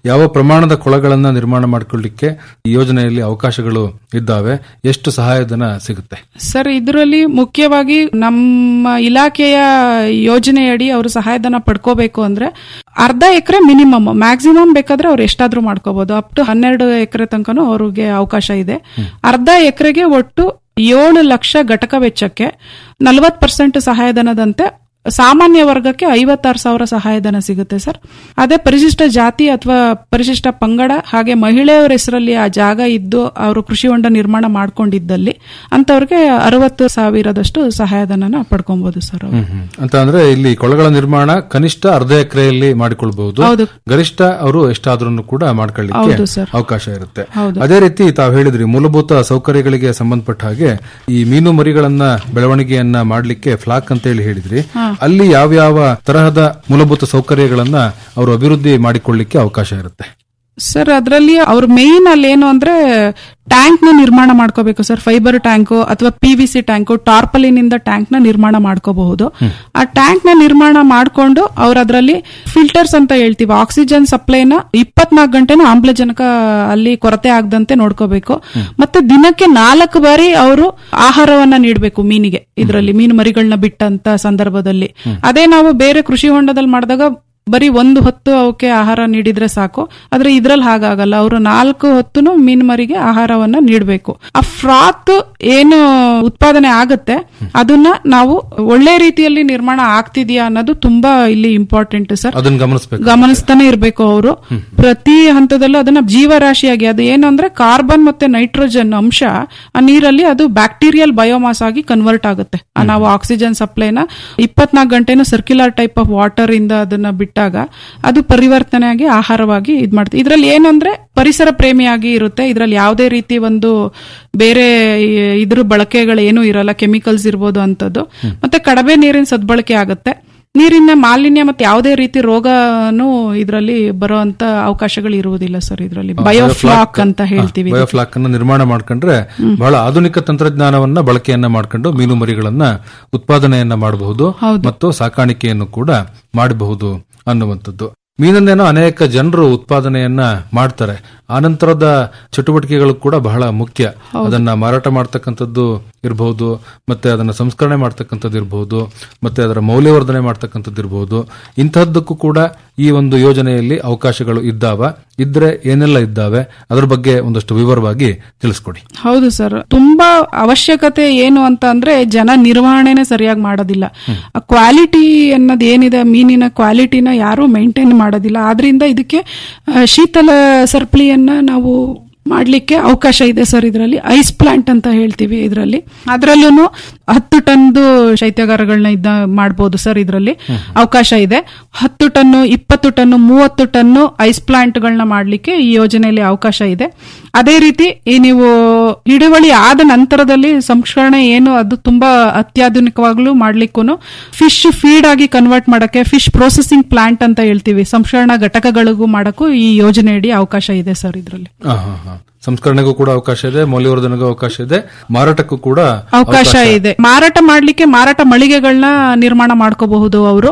ಯಾವ ಪ್ರಮಾಣದ ಕೊಳಗಳನ್ನ ನಿರ್ಮಾಣ ಮಾಡಿಕೊಳ್ಳಿಕ್ಕೆ ಈ ಯೋಜನೆಯಲ್ಲಿ ಅವಕಾಶಗಳು ಇದ್ದಾವೆ ಎಷ್ಟು ಸಹಾಯಧನ ಸಿಗುತ್ತೆ ಸರ್ ಇದರಲ್ಲಿ ಮುಖ್ಯವಾಗಿ ನಮ್ಮ ಇಲಾಖೆಯ ಯೋಜನೆಯಡಿ ಅವರು ಸಹಾಯಧನ ಪಡ್ಕೋಬೇಕು ಅಂದ್ರೆ ಅರ್ಧ ಎಕರೆ ಮಿನಿಮಮ್ ಮ್ಯಾಕ್ಸಿಮಮ್ ಬೇಕಾದ್ರೆ ಅವ್ರು ಎಷ್ಟಾದ್ರೂ ಮಾಡ್ಕೋಬಹುದು ಅಪ್ ಟು ಹನ್ನೆರಡು ಎಕರೆ ತನಕನೂ ಅವ್ರಿಗೆ ಅವಕಾಶ ಇದೆ ಅರ್ಧ ಎಕರೆಗೆ ಒಟ್ಟು ಏಳು ಲಕ್ಷ ಘಟಕ ವೆಚ್ಚಕ್ಕೆ ನಲವತ್ತು ಪರ್ಸೆಂಟ್ ಸಹಾಯಧನದಂತೆ ಸಾಮಾನ್ಯ ವರ್ಗಕ್ಕೆ ಐವತ್ತಾರು ಸಾವಿರ ಸಹಾಯಧನ ಸಿಗುತ್ತೆ ಸರ್ ಅದೇ ಪರಿಶಿಷ್ಟ ಜಾತಿ ಅಥವಾ ಪರಿಶಿಷ್ಟ ಪಂಗಡ ಹಾಗೆ ಮಹಿಳೆಯರ ಹೆಸರಲ್ಲಿ ಆ ಜಾಗ ಇದ್ದು ಅವರು ಕೃಷಿ ಹೊಂಡ ನಿರ್ಮಾಣ ಮಾಡ್ಕೊಂಡಿದ್ದಲ್ಲಿ ಅಂತವ್ರಿಗೆ ಅರವತ್ತು ಸಾವಿರದಷ್ಟು ಸಹಾಯಧನನ ಪಡ್ಕೊಬಹುದು ಸರ್ ಅವ್ರು. ಹ್ಮ್, ಹ್ಮ್. ಅಂತ ಅಂದ್ರೆ ಇಲ್ಲಿ ಕೊಳಗಳ ನಿರ್ಮಾಣ ಕನಿಷ್ಠ ಅರ್ಧ ಎಕರೆಯಲ್ಲಿ ಮಾಡಿಕೊಳ್ಬಹುದು ಹೌದು. ಗರಿಷ್ಠ ಅವರು ಎಷ್ಟಾದ್ರೂ ಕೂಡ ಮಾಡ್ಕೊಳ್ಳಿಕ್ಕೆ ಹೌದು ಸರ್. ಅವಕಾಶ ಇರುತ್ತೆ ಹೌದು. ಅದೇ ರೀತಿ ತಾವು ಹೇಳಿದ್ರಿ ಮೂಲಭೂತ ಸೌಕರ್ಯಗಳಿಗೆ ಸಂಬಂಧಪಟ್ಟ ಹಾಗೆ ಈ ಮೀನು ಮರಿಗಳನ್ನ ಬೆಳವಣಿಗೆಯನ್ನ ಮಾಡ್ಲಿಕ್ಕೆ ಫ್ಲಾಕ್ ಅಂತ ಹೇಳಿ ಹೇಳಿದ್ರಿ ಹಾ. ಅಲ್ಲಿ ಯಾವ್ಯಾವ ತರಹದ ಮೂಲಭೂತ ಸೌಕರ್ಯಗಳನ್ನ ಅವರು ಅಭಿವೃದ್ಧಿ ಮಾಡಿಕೊಳ್ಳಿಕ್ಕೆ ಅವಕಾಶ ಇರುತ್ತೆ ಸರ್ ಅದರಲ್ಲಿ ಅವ್ರ ಮೇನ್ ಅಲ್ಲಿ ಏನು ಅಂದ್ರೆ ಟ್ಯಾಂಕ್ ನ ನಿರ್ಮಾಣ ಮಾಡ್ಕೋಬೇಕು ಸರ್ ಫೈಬರ್ ಟ್ಯಾಂಕ್ ಅಥವಾ ಪಿ ವಿ ಸಿ ಟ್ಯಾಂಕ್ ಟಾರ್ಪಲಿನಿಂದ ಟ್ಯಾಂಕ್ ನ ನಿರ್ಮಾಣ ಮಾಡ್ಕೋಬಹುದು ಆ ಟ್ಯಾಂಕ್ ನ ನಿರ್ಮಾಣ ಮಾಡ್ಕೊಂಡು ಅವ್ರ ಅದರಲ್ಲಿ ಫಿಲ್ಟರ್ಸ್ ಅಂತ ಹೇಳ್ತೀವಿ ಆಕ್ಸಿಜನ್ ಸಪ್ಲೈನ ಇಪ್ಪತ್ನಾಲ್ಕು ಗಂಟೆನೂ ಆಮ್ಲಜನಕ ಅಲ್ಲಿ ಕೊರತೆ ಆಗದಂತೆ ನೋಡ್ಕೋಬೇಕು ಮತ್ತೆ ದಿನಕ್ಕೆ ನಾಲ್ಕು ಬಾರಿ ಅವರು ಆಹಾರವನ್ನ ನೀಡಬೇಕು ಮೀನಿಗೆ ಇದರಲ್ಲಿ ಮೀನು ಮರಿಗಳನ್ನ ಬಿಟ್ಟಂತ ಸಂದರ್ಭದಲ್ಲಿ ಅದೇ ನಾವು ಬೇರೆ ಕೃಷಿ ಹೊಂಡದಲ್ಲಿ ಮಾಡಿದಾಗ ಬರೀ ಒಂದು ಹೊತ್ತು ಅವಕ್ಕೆ ಆಹಾರ ನೀಡಿದ್ರೆ ಸಾಕು ಆದ್ರೆ ಇದ್ರಲ್ಲಿ ಹಾಗಾಗಲ್ಲ ಅವರು ನಾಲ್ಕು ಹೊತ್ತು ಮೀನು ಮರಿಗೆ ಆಹಾರವನ್ನ ನೀಡಬೇಕು ಆ ಫ್ರಾತ್ ಏನು ಉತ್ಪಾದನೆ ಆಗತ್ತೆ ಅದನ್ನ ನಾವು ಒಳ್ಳೆ ರೀತಿಯಲ್ಲಿ ನಿರ್ಮಾಣ ಆಗ್ತಿದ್ಯಾ ಅನ್ನೋದು ತುಂಬಾ ಇಲ್ಲಿ ಇಂಪಾರ್ಟೆಂಟ್ ಸರ್ ಅದನ್ನ ಗಮನಿಸಬೇಕು ಗಮನಿಸ್ತಾನೆ ಇರಬೇಕು ಅವರು ಪ್ರತಿ ಹಂತದಲ್ಲೂ ಅದನ್ನ ಜೀವರಾಶಿಯಾಗಿ ಅದು ಏನು ಅಂದ್ರೆ ಕಾರ್ಬನ್ ಮತ್ತೆ ನೈಟ್ರೋಜನ್ ಅಂಶ ಆ ನೀರಲ್ಲಿ ಅದು ಬ್ಯಾಕ್ಟೀರಿಯಲ್ ಬಯೋಮಾಸ್ ಆಗಿ ಕನ್ವರ್ಟ್ ಆಗುತ್ತೆ ಆ ನಾವು ಆಕ್ಸಿಜನ್ ಸಪ್ಲೈನ ಇಪ್ಪತ್ನಾಲ್ಕು ಗಂಟೆನೂ ಸರ್ಕ್ಯುಲರ್ ಟೈಪ್ ಆಫ್ ವಾಟರ್ ಇಂದ ಅದನ್ನ ಬಿಟ್ಟಾಗ ಅದು ಪರಿವರ್ತನೆಯಾಗಿ ಆಹಾರವಾಗಿ ಇದ್ ಮಾಡ್ತೀವಿ ಇದ್ರಲ್ಲಿ ಏನಂದ್ರೆ ಪರಿಸರ ಪ್ರೇಮಿಯಾಗಿ ಇರುತ್ತೆ ಇದ್ರಲ್ಲಿ ಯಾವುದೇ ರೀತಿ ಒಂದು ಬೇರೆ ಈ- ಇದ್ರ ಬಳಕೆಗಳು ಏನೂ ಇರಲ್ಲ ಕೆಮಿಕಲ್ಸ್ ಇರ್ಬೋದು ಅಂತದ್ದು ಮತ್ತೆ ಕಡಿಮೆ ನೀರಿನ ಸದ್ಬಳಕೆ ಆಗುತ್ತೆ ನೀರಿನ ಮಾಲಿನ್ಯ ಮತ್ತೆ ಯಾವುದೇ ರೀತಿ ರೋಗನು ಇದರಲ್ಲಿ ಬರುವಂತ ಅವಕಾಶಗಳು ಇರುವುದಿಲ್ಲ ಸರ್ ಇದರಲ್ಲಿ ಬಯೋಫ್ಲಾಕ್ ಅಂತ ಹೇಳ್ತೀವಿ ಇದಕ್ಕೆ. ಬಯೋಫ್ಲಾಕ್ ಅನ್ನ ನಿರ್ಮಾಣ ಮಾಡ್ಕೊಂಡ್ರೆ ಬಹಳ ಆಧುನಿಕ ತಂತ್ರಜ್ಞಾನವನ್ನ ಬಳಕೆಯನ್ನ ಮಾಡ್ಕೊಂಡು ಮೀನು ಮರಿಗಳನ್ನ ಉತ್ಪಾದನೆಯನ್ನ ಮಾಡಬಹುದು ಮತ್ತು ಸಾಕಾಣಿಕೆಯನ್ನು ಕೂಡ ಮಾಡಬಹುದು ಅನ್ನುವಂಥದ್ದು ಮೀನನ್ನೇನೋ ಅನೇಕ ಜನರು ಉತ್ಪಾದನೆಯನ್ನ ಮಾಡ್ತಾರೆ ಆನಂತರದ ಚಟುವಟಿಕೆಗಳು ಕೂಡ ಬಹಳ ಮುಖ್ಯ ಅದನ್ನ ಮಾರಾಟ ಮಾಡ್ತಕ್ಕಂಥದ್ದು ಇರಬಹುದು ಮತ್ತೆ ಅದನ್ನ ಸಂಸ್ಕರಣೆ ಮಾಡ್ತಕ್ಕಂಥದ್ದು ಇರಬಹುದು ಮತ್ತೆ ಅದರ ಮೌಲ್ಯವರ್ಧನೆ ಮಾಡ್ತಕ್ಕಂಥದ್ದು ಇರಬಹುದು ಇಂತಹದ್ದಕ್ಕೂ ಕೂಡ ಈ ಒಂದು ಯೋಜನೆಯಲ್ಲಿ ಅವಕಾಶಗಳು ಇದ್ದಾವ ಇದ್ರೆ ಏನೆಲ್ಲ ಇದ್ದಾವೆ ಅದರ ಬಗ್ಗೆ ಒಂದಷ್ಟು ವಿವರವಾಗಿ ತಿಳಿಸ್ಕೊಡಿ ಹೌದು ಸರ್ ತುಂಬಾ ಅವಶ್ಯಕತೆ ಏನು ಅಂತ ಅಂದ್ರೆ ಜನ ನಿರ್ವಹಣೆನೆ ಸರಿಯಾಗಿ ಮಾಡೋದಿಲ್ಲ ಕ್ವಾಲಿಟಿ ಅನ್ನೋದು ಏನಿದೆ ಮೀನಿನ ಕ್ವಾಲಿಟಿನ ಯಾರು ಮೇಂಟೈನ್ ಮಾಡೋದಿಲ್ಲ ಆದ್ರಿಂದ ಇದಕ್ಕೆ ಆ, ಶೀತಲ ಸರಪಳಿಯನ್ನ ನಾವು ಮಾಡ್ಲಿಕ್ಕೆ ಅವಕಾಶ ಇದೆ ಸರ್ ಇದರಲ್ಲಿ ಐಸ್ ಪ್ಲಾಂಟ್ ಅಂತ ಹೇಳ್ತೀವಿ ಇದರಲ್ಲಿ ಅದರಲ್ಲೂ ಹತ್ತು ಟನ್ದು ಶೈತ್ಯಾಗಾರಗಳನ್ನ ಇದ್ದ ಮಾಡ್ಬೋದು ಸರ್ ಇದರಲ್ಲಿ ಅವಕಾಶ ಇದೆ ಹತ್ತು ಟನ್ನು ಇಪ್ಪತ್ತು ಟನ್ನು ಮೂವತ್ತು ಟನ್ನು ಐಸ್ ಪ್ಲಾಂಟ್ಗಳನ್ನ ಮಾಡ್ಲಿಕ್ಕೆ ಈ ಯೋಜನೆಯಲ್ಲಿ ಅವಕಾಶ ಇದೆ ಅದೇ ರೀತಿ ಈ ನೀವು ಹಿಡುವಳಿ ಆದ ನಂತರದಲ್ಲಿ ಸಂಸ್ಕರಣೆ ಏನು ಅದು ತುಂಬಾ ಅತ್ಯಾಧುನಿಕವಾಗ್ಲೂ ಮಾಡ್ಲಿಕ್ಕೂ ಫಿಶ್ ಫೀಡ್ ಆಗಿ ಕನ್ವರ್ಟ್ ಮಾಡಕ್ಕೆ ಫಿಶ್ ಪ್ರೊಸೆಸಿಂಗ್ ಪ್ಲಾಂಟ್ ಅಂತ ಹೇಳ್ತೀವಿ ಸಂಸ್ಕರಣಾ ಘಟಕಗಳಿಗೂ ಮಾಡಕ್ಕೂ ಈ ಯೋಜನೆಯಡಿ ಅವಕಾಶ ಇದೆ ಸರ್ ಇದರಲ್ಲಿ ಆ, ಹಾ, ಹಾ. ಸಂಸ್ಕರಣೆಗೂ ಕೂಡ ಅವಕಾಶ ಇದೆ ಮೌಲ್ಯವರ್ಧನೆಗೂ ಅವಕಾಶ ಇದೆ ಮಾರಾಟಕ್ಕೂ ಕೂಡ ಅವಕಾಶ ಇದೆ ಮಾರಾಟ ಮಾಡ್ಲಿಕ್ಕೆ ಮಾರಾಟ ಮಳಿಗೆಗಳನ್ನ ನಿರ್ಮಾಣ ಮಾಡ್ಕೋಬಹುದು ಅವರು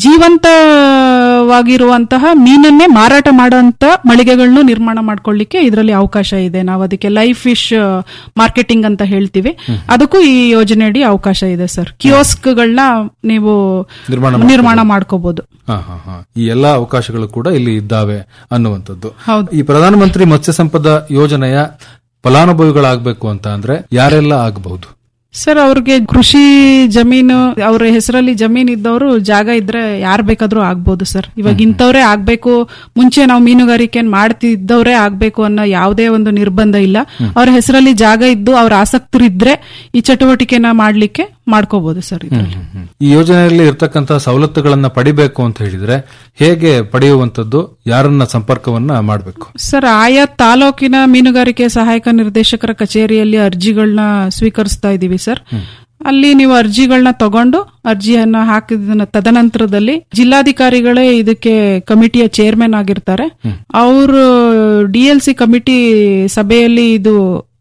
ಜೀವಂತವಾಗಿರುವಂತಹ ಮೀನನ್ನೇ ಮಾರಾಟ ಮಾಡುವಂತ ಮಳಿಗೆಗಳನ್ನು ನಿರ್ಮಾಣ ಮಾಡ್ಕೊಳ್ಳಿಕ್ಕೆ ಇದರಲ್ಲಿ ಅವಕಾಶ ಇದೆ ನಾವು ಅದಕ್ಕೆ ಲೈಫ್ ಫಿಶ್ ಮಾರ್ಕೆಟಿಂಗ್ ಅಂತ ಹೇಳ್ತೀವಿ ಅದಕ್ಕೂ ಈ ಯೋಜನೆಯಡಿ ಅವಕಾಶ ಇದೆ ಸರ್ ಕಿಯೋಸ್ಕ್ಗಳನ್ನ ನೀವು ನಿರ್ಮಾಣ ನಿರ್ಮಾಣ ಮಾಡ್ಕೋಬಹುದು ಹಾ, ಹಾ, ಹಾ. ಈ ಎಲ್ಲಾ ಅವಕಾಶಗಳು ಕೂಡ ಇಲ್ಲಿ ಇದ್ದಾವೆ ಅನ್ನುವಂಥದ್ದು ಹೌದು. ಈ ಪ್ರಧಾನಮಂತ್ರಿ ಮತ್ಸ್ಯ ಸಂಪದ ಯೋಜನೆಯ ಫಲಾನುಭವಿಗಳಾಗಬೇಕು ಅಂತ ಅಂದ್ರೆ ಯಾರೆಲ್ಲ ಆಗಬಹುದು ಸರ್ ಅವ್ರಿಗೆ ಕೃಷಿ ಜಮೀನು ಅವ್ರ ಹೆಸರಲ್ಲಿ ಜಮೀನ್ ಇದ್ದವರು ಜಾಗ ಇದ್ರೆ ಯಾರು ಬೇಕಾದ್ರೂ ಆಗ್ಬೋದು ಸರ್ ಇವಾಗ ಇಂಥವ್ರೇ ಆಗ್ಬೇಕು ಮುಂಚೆ ನಾವು ಮೀನುಗಾರಿಕೆ ಮಾಡ್ತಿದ್ದವ್ರೇ ಆಗ್ಬೇಕು ಅನ್ನೋ ಯಾವುದೇ ಒಂದು ನಿರ್ಬಂಧ ಇಲ್ಲ ಅವ್ರ ಹೆಸರಲ್ಲಿ ಜಾಗ ಇದ್ದು ಅವ್ರ ಆಸಕ್ತರಿದ್ರೆ ಈ ಚಟುವಟಿಕೆನ ಮಾಡ್ಲಿಕ್ಕೆ ಮಾಡ್ಕೋಬಹುದು ಸರ್ ಇದ್ರಲ್ಲಿ ಈ ಯೋಜನೆಯಲ್ಲಿ ಇರ್ತಕ್ಕಂತಹ ಸವಲತ್ತುಗಳನ್ನ ಪಡಿಬೇಕು ಅಂತ ಹೇಳಿದ್ರೆ ಹೇಗೆ ಪಡೆಯುವಂತದ್ದು ಯಾರನ್ನ ಸಂಪರ್ಕವನ್ನ ಮಾಡಬೇಕು ಸರ್ ಆಯಾ ತಾಲೂಕಿನ ಮೀನುಗಾರಿಕೆ ಸಹಾಯಕ ನಿರ್ದೇಶಕರ ಕಚೇರಿಯಲ್ಲಿ ಅರ್ಜಿಗಳನ್ನ ಸ್ವೀಕರಿಸ್ತಾ ಇದೀವಿ ಸರ್ ಅಲ್ಲಿ ನೀವು ಅರ್ಜಿಗಳನ್ನ ತಗೊಂಡು ಅರ್ಜಿಯನ್ನ ಹಾಕಿದ ತದನಂತರದಲ್ಲಿ ಜಿಲ್ಲಾಧಿಕಾರಿಗಳೇ ಇದಕ್ಕೆ ಕಮಿಟಿಯ ಚೇರ್ಮನ್ ಆಗಿರ್ತಾರೆ ಅವರು ಡಿ ಎಲ್ ಸಿ ಕಮಿಟಿ ಸಭೆಯಲ್ಲಿ ಇದು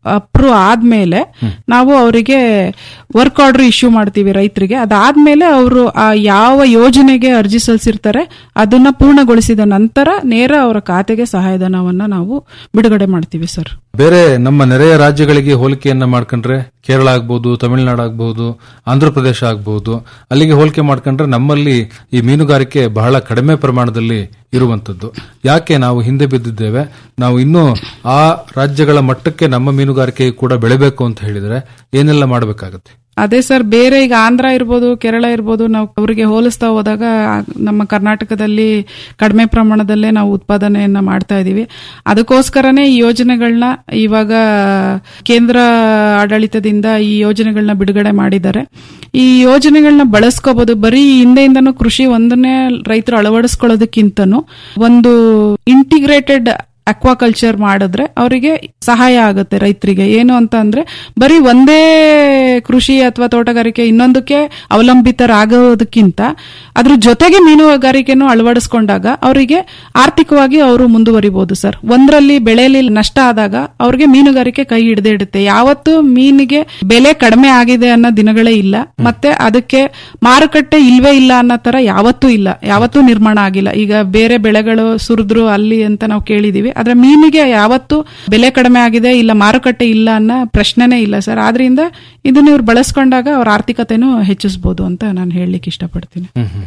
ಅಪ್ರೂವ್ ಆದ್ಮೇಲೆ ನಾವು ಅವರಿಗೆ ವರ್ಕ್ ಆರ್ಡರ್ ಇಶ್ಯೂ ಮಾಡ್ತೀವಿ ರೈತರಿಗೆ ಅದಾದ್ಮೇಲೆ ಅವರು ಆ ಯಾವ ಯೋಜನೆಗೆ ಅರ್ಜಿ ಸಲ್ಲಿಸಿರ್ತಾರೆ ಅದನ್ನ ಪೂರ್ಣಗೊಳಿಸಿದ ನಂತರ ನೇರ ಅವರ ಖಾತೆಗೆ ಸಹಾಯಧನವನ್ನ ನಾವು ಬಿಡುಗಡೆ ಮಾಡ್ತೀವಿ ಸರ್ ಬೇರೆ ನಮ್ಮ ನೆರೆಯ ರಾಜ್ಯಗಳಿಗೆ ಹೋಲಿಕೆಯನ್ನ ಮಾಡ್ಕೊಂಡ್ರೆ ಕೇರಳ ಆಗ್ಬಹುದು ತಮಿಳುನಾಡು ಆಗ್ಬಹುದು ಆಂಧ್ರ ಪ್ರದೇಶ ಆಗ್ಬಹುದು ಅಲ್ಲಿಗೆ ಹೋಲಿಕೆ ಮಾಡ್ಕೊಂಡ್ರೆ ನಮ್ಮಲ್ಲಿ ಈ ಮೀನುಗಾರಿಕೆ ಬಹಳ ಕಡಿಮೆ ಪ್ರಮಾಣದಲ್ಲಿ ಇರುವಂತದ್ದು ಯಾಕೆ ನಾವು ಹಿಂದೆ ಬಿದ್ದಿದ್ದೇವೆ ನಾವು ಇನ್ನೂ ಆ ರಾಜ್ಯಗಳ ಮಟ್ಟಕ್ಕೆ ನಮ್ಮ ಮೀನುಗಾರಿಕೆ ಕೂಡ ಬೆಳೆಬೇಕು ಅಂತ ಹೇಳಿದ್ರೆ ಏನೆಲ್ಲ ಮಾಡಬೇಕಾಗತ್ತೆ ಅದೇ ಸರ್ ಬೇರೆ ಈಗ ಆಂಧ್ರ ಇರ್ಬೋದು ಕೇರಳ ಇರ್ಬೋದು ನಾವು ಅವರಿಗೆ ಹೋಲಿಸ್ತಾ ಹೋದಾಗ ನಮ್ಮ ಕರ್ನಾಟಕದಲ್ಲಿ ಕಡಿಮೆ ಪ್ರಮಾಣದಲ್ಲೇ ನಾವು ಉತ್ಪಾದನೆಯನ್ನ ಮಾಡ್ತಾ ಇದೀವಿ ಅದಕ್ಕೋಸ್ಕರನೇ ಈ ಯೋಜನೆಗಳನ್ನ ಇವಾಗ ಕೇಂದ್ರ ಆಡಳಿತದಿಂದ ಈ ಯೋಜನೆಗಳನ್ನ ಬಿಡುಗಡೆ ಮಾಡಿದ್ದಾರೆ ಈ ಯೋಜನೆಗಳನ್ನ ಬಳಸ್ಕೋಬಹುದು ಬರೀ ಹಿಂದೆಯಿಂದನೂ ಕೃಷಿ ಒಂದನ್ನೇ ರೈತರು ಅಳವಡಿಸ್ಕೊಳ್ಳೋದಕ್ಕಿಂತನೂ ಒಂದು ಇಂಟಿಗ್ರೇಟೆಡ್ ಅಕ್ವಾಕಲ್ಚರ್ ಮಾಡಿದ್ರೆ ಅವರಿಗೆ ಸಹಾಯ ಆಗುತ್ತೆ ರೈತರಿಗೆ ಏನು ಅಂತ ಅಂದ್ರೆ ಬರೀ ಒಂದೇ ಕೃಷಿ ಅಥವಾ ತೋಟಗಾರಿಕೆ ಇನ್ನೊಂದಕ್ಕೆ ಅವಲಂಬಿತರಾಗೋದಕ್ಕಿಂತ ಅದ್ರ ಜೊತೆಗೆ ಮೀನುಗಾರಿಕೆನೂ ಅಳವಡಿಸ್ಕೊಂಡಾಗ ಅವರಿಗೆ ಆರ್ಥಿಕವಾಗಿ ಅವರು ಮುಂದುವರಿಬಹುದು ಸರ್ ಒಂದರಲ್ಲಿ ಬೆಳೆಯಲ್ಲಿ ನಷ್ಟ ಆದಾಗ ಅವ್ರಿಗೆ ಮೀನುಗಾರಿಕೆ ಕೈ ಹಿಡದೆ ಇಡುತ್ತೆ ಯಾವತ್ತು ಮೀನಿಗೆ ಬೆಲೆ ಕಡಿಮೆ ಆಗಿದೆ ಅನ್ನೋ ದಿನಗಳೇ ಇಲ್ಲ ಮತ್ತೆ ಅದಕ್ಕೆ ಮಾರುಕಟ್ಟೆ ಇಲ್ವೇ ಇಲ್ಲ ಅನ್ನೋ ತರ ಯಾವತ್ತೂ ಇಲ್ಲ ಯಾವತ್ತೂ ನಿರ್ಮಾಣ ಆಗಿಲ್ಲ ಈಗ ಬೇರೆ ಬೆಳೆಗಳು ಸುರಿದ್ರು ಅಲ್ಲಿ ಅಂತ ನಾವು ಕೇಳಿದೀವಿ ಆದ್ರೆ ಮೀನಿಗೆ ಯಾವತ್ತು ಬೆಲೆ ಕಡಿಮೆ ಆಗಿದೆ ಇಲ್ಲ ಮಾರುಕಟ್ಟೆ ಇಲ್ಲ ಅನ್ನೋ ಪ್ರಶ್ನೆನೇ ಇಲ್ಲ ಸರ್ ಆದ್ರಿಂದ ಇದನ್ನ ಇವ್ರು ಬಳಸ್ಕೊಂಡಾಗ ಅವ್ರ ಆರ್ಥಿಕತೆನೂ ಹೆಚ್ಚಿಸಬಹುದು ಅಂತ ನಾನು ಹೇಳಲಿಕ್ಕೆ ಇಷ್ಟಪಡ್ತೀನಿ